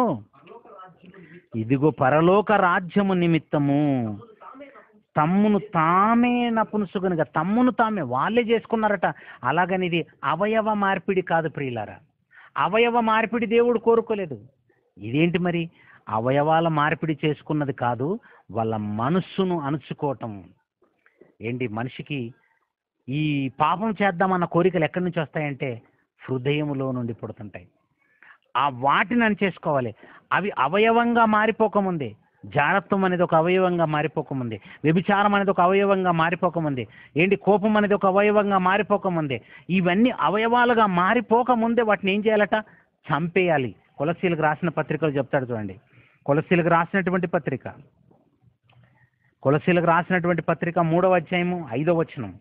ఇదిగో పరలోక రాజ్యము నిమిత్తము తమ్మును తామే నపుంసుకునిగా తమ్మును తామే వాళ్ళే చేసుకున్నారట అలాగని ఇది అవయవ మార్పిడి కాదు ప్రియులారా అవయవ మార్పిడి దేవుడు కోరుకోలేదు ఇదేంటి మరి అవయవాల మార్పిడి చేసుకున్నది కాదు వాళ్ళ మనస్సును అణుచుకోవటం ఏంటి మనిషికి ఈ పాపం చేద్దామన్న కోరికలు ఎక్కడి నుంచి వస్తాయంటే హృదయములో నుండి పుడుతుంటాయి ఆ వాటిని అణచేసుకోవాలి అవి అవయవంగా మారిపోకముందే జారత్వం అనేది ఒక అవయవంగా మారిపోకముందే వ్యభిచారం అనేది ఒక అవయవంగా మారిపోకముందే ఏంటి కోపం అనేది ఒక అవయవంగా మారిపోకముందే ఇవన్నీ అవయవాలుగా మారిపోకముందే వాటిని ఏం చేయాలట చంపేయాలి కొలసీలకు రాసిన పత్రికలు చెప్తాడు చూడండి కొలసీలకు రాసినటువంటి పత్రిక కొలసీలకు రాసినటువంటి పత్రిక మూడవ అధ్యాయము ఐదవ వచనం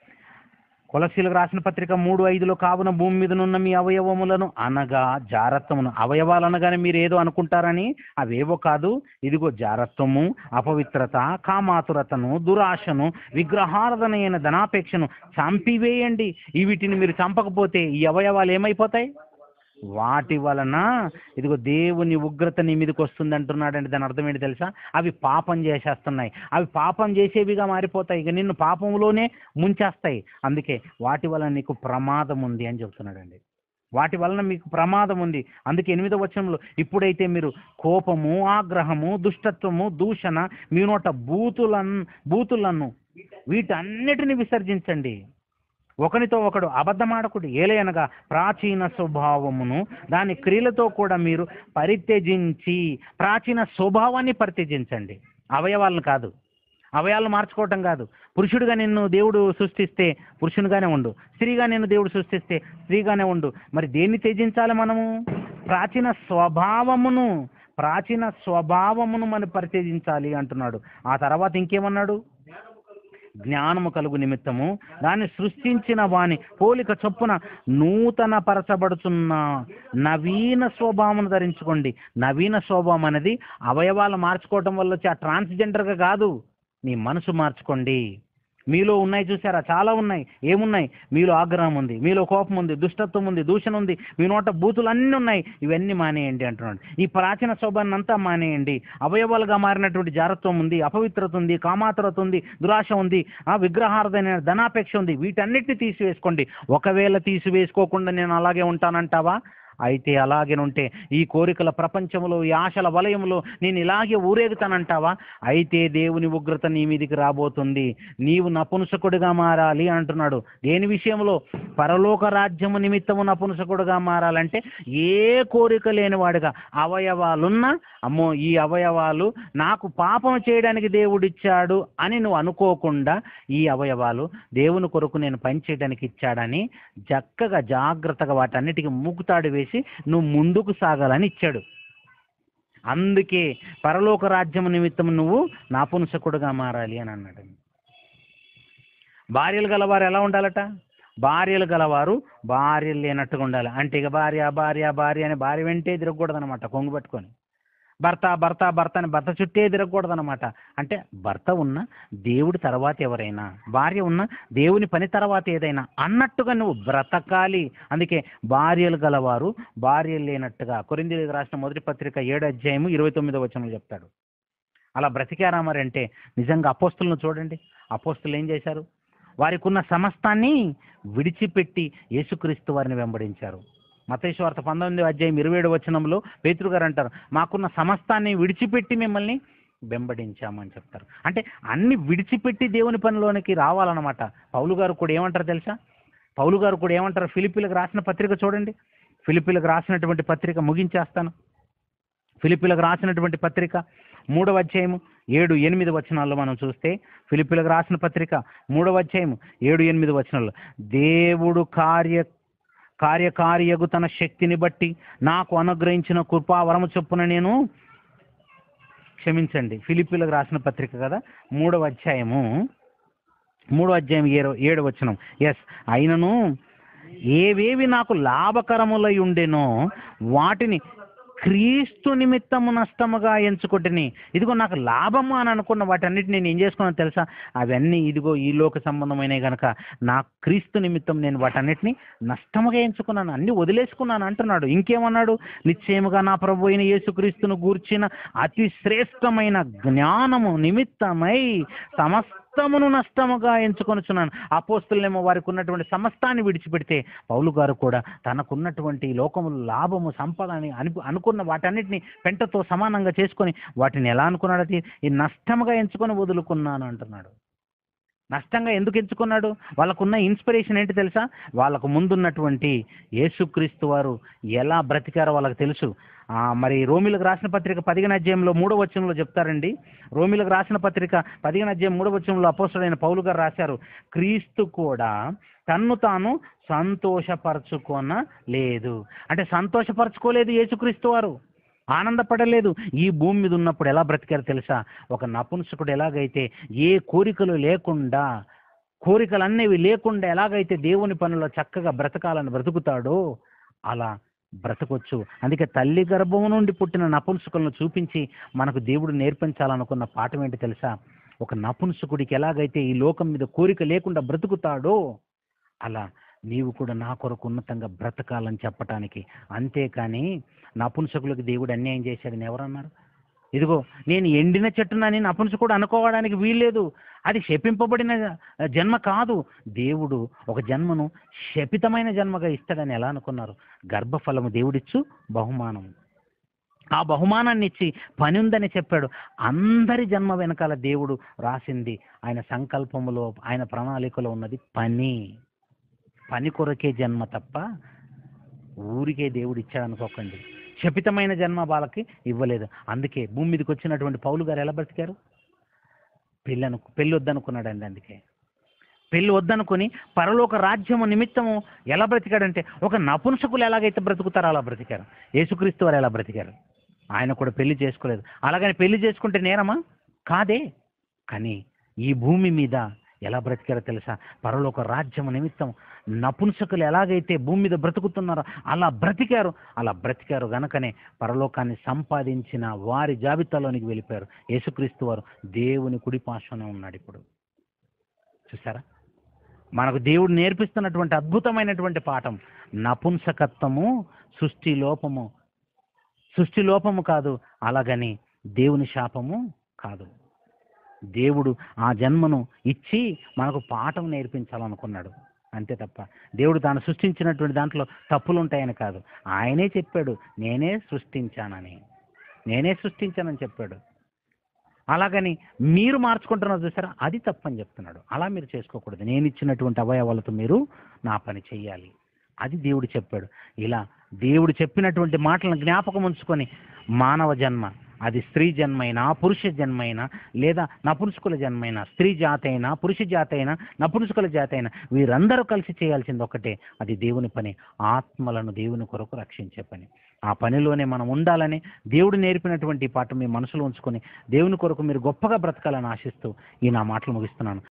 కొలసీలకు రాసిన పత్రిక మూడు ఐదులో కావున భూమి మీద ఉన్న మీ అవయవములను అనగా జారత్వమును అవయవాలు అనగానే మీరు ఏదో అనుకుంటారని అవేవో కాదు ఇదిగో జారత్వము అపవిత్రత కామాతురతను దురాశను విగ్రహారాధనైన ధనాపేక్షను చంపివేయండి ఈ వీటిని మీరు చంపకపోతే ఈ అవయవాలు ఏమైపోతాయి వాటి వలన ఇదిగో దేవుని ఉగ్రత నీ మీదకి వస్తుంది అంటున్నాడండి దాని అర్థం ఏంటి తెలుసా అవి పాపం చేసేస్తున్నాయి అవి పాపం చేసేవిగా మారిపోతాయి ఇక నిన్ను పాపంలోనే ముంచేస్తాయి అందుకే వాటి వలన నీకు ప్రమాదం ఉంది అని చెప్తున్నాడండి వాటి వలన మీకు ప్రమాదం ఉంది అందుకే ఎనిమిదో వచనంలో ఇప్పుడైతే మీరు కోపము ఆగ్రహము దుష్టత్వము దూషణ మీ నోట బూతులను బూతులను వీటన్నిటిని విసర్జించండి ఒకనితో ఒకడు అబద్ధమాడకుడు ఏలయనగా ప్రాచీన స్వభావమును దాని క్రియలతో కూడా మీరు పరిత్యజించి ప్రాచీన స్వభావాన్ని పరిత్యజించండి అవయవాలను కాదు అవయాలను మార్చుకోవటం కాదు పురుషుడిగా నిన్ను దేవుడు సృష్టిస్తే పురుషునిగానే ఉండు స్త్రీగా నిన్ను దేవుడు సృష్టిస్తే స్త్రీగానే ఉండు మరి దేన్ని త్యజించాలి మనము ప్రాచీన స్వభావమును ప్రాచీన స్వభావమును మనం పరిత్యజించాలి అంటున్నాడు ఆ తర్వాత ఇంకేమన్నాడు జ్ఞానము కలుగు నిమిత్తము దాన్ని సృష్టించిన వాని పోలిక చొప్పున నూతన పరచబడుతున్న నవీన స్వభావమును ధరించుకోండి నవీన స్వభావం అనేది అవయవాలు మార్చుకోవటం వల్ల వచ్చే ఆ ట్రాన్స్జెండర్గా కాదు మీ మనసు మార్చుకోండి మీలో ఉన్నాయి చూసారా చాలా ఉన్నాయి ఏమున్నాయి మీలో ఆగ్రహం ఉంది మీలో కోపం ఉంది దుష్టత్వం ఉంది దూషణ ఉంది మీ నోట బూతులు అన్నీ ఉన్నాయి ఇవన్నీ మానేయండి అంటున్నాడు ఈ ప్రాచీన శోభాన్ని అంతా మానేయండి అవయవాలుగా మారినటువంటి జారత్వం ఉంది అపవిత్రత ఉంది కామాతురత ఉంది దురాశ ఉంది ఆ విగ్రహార్థమైన ధనాపేక్ష ఉంది వీటన్నిటిని తీసివేసుకోండి ఒకవేళ తీసివేసుకోకుండా నేను అలాగే ఉంటానంటావా అయితే అలాగే ఉంటే ఈ కోరికల ప్రపంచంలో ఈ ఆశల వలయంలో నేను ఇలాగే ఊరేగుతానంటావా అయితే దేవుని ఉగ్రత నీ మీదికి రాబోతుంది నీవు నపుంసకుడిగా మారాలి అంటున్నాడు దేని విషయంలో పరలోక రాజ్యము నిమిత్తము నపుంసకుడిగా మారాలంటే ఏ కోరిక లేనివాడుగా అవయవాలున్నా అమ్మో ఈ అవయవాలు నాకు పాపం చేయడానికి దేవుడిచ్చాడు అని నువ్వు అనుకోకుండా ఈ అవయవాలు దేవుని కొరకు నేను పనిచేయడానికి ఇచ్చాడని చక్కగా జాగ్రత్తగా వాటన్నిటికీ మూకుతాడు వేసి నువ్వు ముందుకు సాగాలని ఇచ్చాడు అందుకే పరలోక రాజ్యం నిమిత్తం నువ్వు నాపుంసకుడుగా మారాలి అని అన్నాడు భార్యలు గలవారు ఎలా ఉండాలట భార్యలు గలవారు భార్యలు లేనట్టుగా ఉండాలి అంటే ఇక భార్య భార్య భార్య అని భార్య వెంటే తిరగకూడదనమాట కొంగు పట్టుకొని భర్త భర్త భర్త అని భర్త చుట్టే తిరగకూడదనమాట అంటే భర్త ఉన్న దేవుడి తర్వాత ఎవరైనా భార్య ఉన్న దేవుని పని తర్వాత ఏదైనా అన్నట్టుగా నువ్వు బ్రతకాలి అందుకే భార్యలు గలవారు భార్యలు లేనట్టుగా కొరిందీలకు రాసిన మొదటి పత్రిక ఏడు అధ్యాయము ఇరవై తొమ్మిదో వచనం చెప్తాడు అలా బ్రతికారా మరి అంటే నిజంగా అపోస్తులను చూడండి అపోస్తులు ఏం చేశారు వారికి ఉన్న సమస్తాన్ని విడిచిపెట్టి యేసుక్రీస్తు వారిని వెంబడించారు మతేశ్వార్త పంతొమ్మిది అధ్యాయం ఇరవై ఏడు వచనంలో పేతురు గారు అంటారు మాకున్న సమస్తాన్ని విడిచిపెట్టి మిమ్మల్ని వెంబడించామని చెప్తారు అంటే అన్ని విడిచిపెట్టి దేవుని పనిలోనికి రావాలన్నమాట పౌలు గారు కూడా ఏమంటారు తెలుసా పౌలు గారు కూడా ఏమంటారు ఫిలిపిలకు రాసిన పత్రిక చూడండి ఫిలిపిలకు రాసినటువంటి పత్రిక ముగించేస్తాను ఫిలిపిలకు రాసినటువంటి పత్రిక మూడవ అధ్యాయము ఏడు ఎనిమిది వచనాల్లో మనం చూస్తే ఫిలిపిలకు రాసిన పత్రిక మూడవ అధ్యాయము ఏడు ఎనిమిది వచనాల్లో దేవుడు కార్య కార్యకార్యగు తన శక్తిని బట్టి నాకు అనుగ్రహించిన కృపావరము చొప్పున నేను క్షమించండి ఫిలిపిలకు రాసిన పత్రిక కదా మూడవ అధ్యాయము మూడో అధ్యాయం ఏడు ఏడు వచనం ఎస్ అయినను ఏవేవి నాకు లాభకరములై ఉండెనో వాటిని క్రీస్తు నిమిత్తము నష్టముగా ఎంచుకుంటుని ఇదిగో నాకు లాభము అని అనుకున్న వాటన్నిటిని నేను ఏం చేసుకున్నాను తెలుసా అవన్నీ ఇదిగో ఈ లోక సంబంధమైనవి గనక నా క్రీస్తు నిమిత్తం నేను వాటన్నిటిని నష్టముగా ఎంచుకున్నాను అన్ని వదిలేసుకున్నాను అంటున్నాడు ఇంకేమన్నాడు నిశ్చయముగా నా ప్రభు అయిన యేసుక్రీస్తును గూర్చిన అతి శ్రేష్టమైన జ్ఞానము నిమిత్తమై సమస్తమును నష్టముగా ఎంచుకొనుచున్నాను అపోస్తులేమో వారికి ఉన్నటువంటి సమస్తాన్ని విడిచిపెడితే పౌలు గారు కూడా తనకున్నటువంటి ఈ లోకములు లాభము సంపద అని అను అనుకున్న వాటన్నిటిని పెంటతో సమానంగా చేసుకొని వాటిని ఎలా అనుకున్నాడు అది ఈ నష్టముగా ఎంచుకొని వదులుకున్నాను అంటున్నాడు నష్టంగా ఎందుకు ఎంచుకున్నాడు వాళ్ళకున్న ఇన్స్పిరేషన్ ఏంటి తెలుసా వాళ్ళకు ముందున్నటువంటి యేసుక్రీస్తు వారు ఎలా బ్రతికారో వాళ్ళకి తెలుసు ఆ, మరి రోమిలకు రాసిన పత్రిక పదిహేను అధ్యాయంలో మూడో వచనంలో చెప్తారండి రోమిలకు రాసిన పత్రిక పదిహేను అధ్యాయం మూడో వచనంలో అపోస్తుడైన పౌలు గారు రాశారు క్రీస్తు కూడా తన్ను తాను సంతోషపరచుకొన లేదు అంటే సంతోషపరచుకోలేదు యేసుక్రీస్తు వారు ఆనందపడలేదు ఈ భూమి మీద ఉన్నప్పుడు ఎలా బ్రతికారు తెలుసా ఒక నపుంసకుడు ఎలాగైతే ఏ కోరికలు లేకుండా కోరికలు అనేవి లేకుండా ఎలాగైతే దేవుని పనుల్లో చక్కగా బ్రతకాలని బ్రతుకుతాడో అలా బ్రతకొచ్చు అందుకే తల్లి గర్భం నుండి పుట్టిన నపుంసకులను చూపించి మనకు దేవుడు నేర్పించాలనుకున్న పాఠం ఏంటి తెలుసా ఒక నపుంసకుడికి ఎలాగైతే ఈ లోకం మీద కోరిక లేకుండా బ్రతుకుతాడో అలా నీవు కూడా నా కొరకు ఉన్నతంగా బ్రతకాలని చెప్పటానికి అంతేకాని నపుంసకులకు దేవుడు అన్యాయం చేశాడని ఎవరన్నారు ఇదిగో నేను ఎండిన చెట్టునని నపుంసకుడు అనుకోవడానికి వీల్లేదు అది శపింపబడిన జన్మ కాదు దేవుడు ఒక జన్మను శపితమైన జన్మగా ఇస్తాడని ఎలా అనుకున్నారు గర్భఫలము దేవుడిచ్చు బహుమానం ఆ బహుమానాన్ని ఇచ్చి పని ఉందని చెప్పాడు అందరి జన్మ వెనకాల దేవుడు రాసింది ఆయన సంకల్పములో ఆయన ప్రణాళికలో ఉన్నది పని పని కొరకే జన్మ తప్ప ఊరికే దేవుడు ఇచ్చాడు అనుకోకండి శపితమైన జన్మ వాళ్ళకి ఇవ్వలేదు అందుకే భూమి మీదకి వచ్చినటువంటి పౌలు గారు ఎలా బ్రతికారు పెళ్ళి అను పెళ్ళి వద్దనుకున్నాడండి అందుకే పెళ్ళి వద్దనుకొని పరలోక రాజ్యము నిమిత్తము ఎలా బ్రతికాడంటే ఒక నపుంసకులు ఎలాగైతే బ్రతుకుతారో అలా బ్రతికారు యేసుక్రీస్తు వారు ఎలా బ్రతికారు ఆయన కూడా పెళ్లి చేసుకోలేదు అలాగని పెళ్లి చేసుకుంటే నేరమా కాదే కానీ ఈ భూమి మీద ఎలా బ్రతికారో తెలుసా పరలోక రాజ్యము నిమిత్తం నపుంసకులు ఎలాగైతే భూమి మీద బ్రతుకుతున్నారో అలా బ్రతికారు అలా బ్రతికారు గనకనే పరలోకాన్ని సంపాదించిన వారి జాబితాలోనికి వెళ్ళిపోయారు యేసుక్రీస్తు వారు దేవుని కుడి పార్శ్వనే ఉన్నాడు ఇప్పుడు చూసారా మనకు దేవుడు నేర్పిస్తున్నటువంటి అద్భుతమైనటువంటి పాఠం నపుంసకత్వము సృష్టి లోపము సృష్టి లోపము కాదు అలాగని దేవుని శాపము కాదు దేవుడు ఆ జన్మను ఇచ్చి మనకు పాఠం నేర్పించాలనుకున్నాడు అంతే తప్ప దేవుడు తాను సృష్టించినటువంటి దాంట్లో తప్పులు ఉంటాయని కాదు ఆయనే చెప్పాడు నేనే సృష్టించానని నేనే సృష్టించానని చెప్పాడు అలాగని మీరు మార్చుకుంటున్నారు చూసారా అది తప్పని చెప్తున్నాడు అలా మీరు చేసుకోకూడదు నేను ఇచ్చినటువంటి అవయవాలతో మీరు నా పని చెయ్యాలి అది దేవుడు చెప్పాడు ఇలా దేవుడు చెప్పినటువంటి మాటలను జ్ఞాపకం ఉంచుకొని మానవ జన్మ అది స్త్రీ జన్మైనా పురుష జన్మైనా లేదా నపుంసకుల జన్మైనా స్త్రీ జాతి అయినా పురుష జాతి అయినా నపుంసకుల జాతి అయినా వీరందరూ కలిసి చేయాల్సింది ఒకటే అది దేవుని పని ఆత్మలను దేవుని కొరకు రక్షించే పని ఆ పనిలోనే మనం ఉండాలని దేవుడు నేర్పినటువంటి ఈ పాఠం మీ మనసులో ఉంచుకొని దేవుని కొరకు మీరు గొప్పగా బ్రతకాలని ఆశిస్తూ ఈ నా మాటలు ముగిస్తున్నాను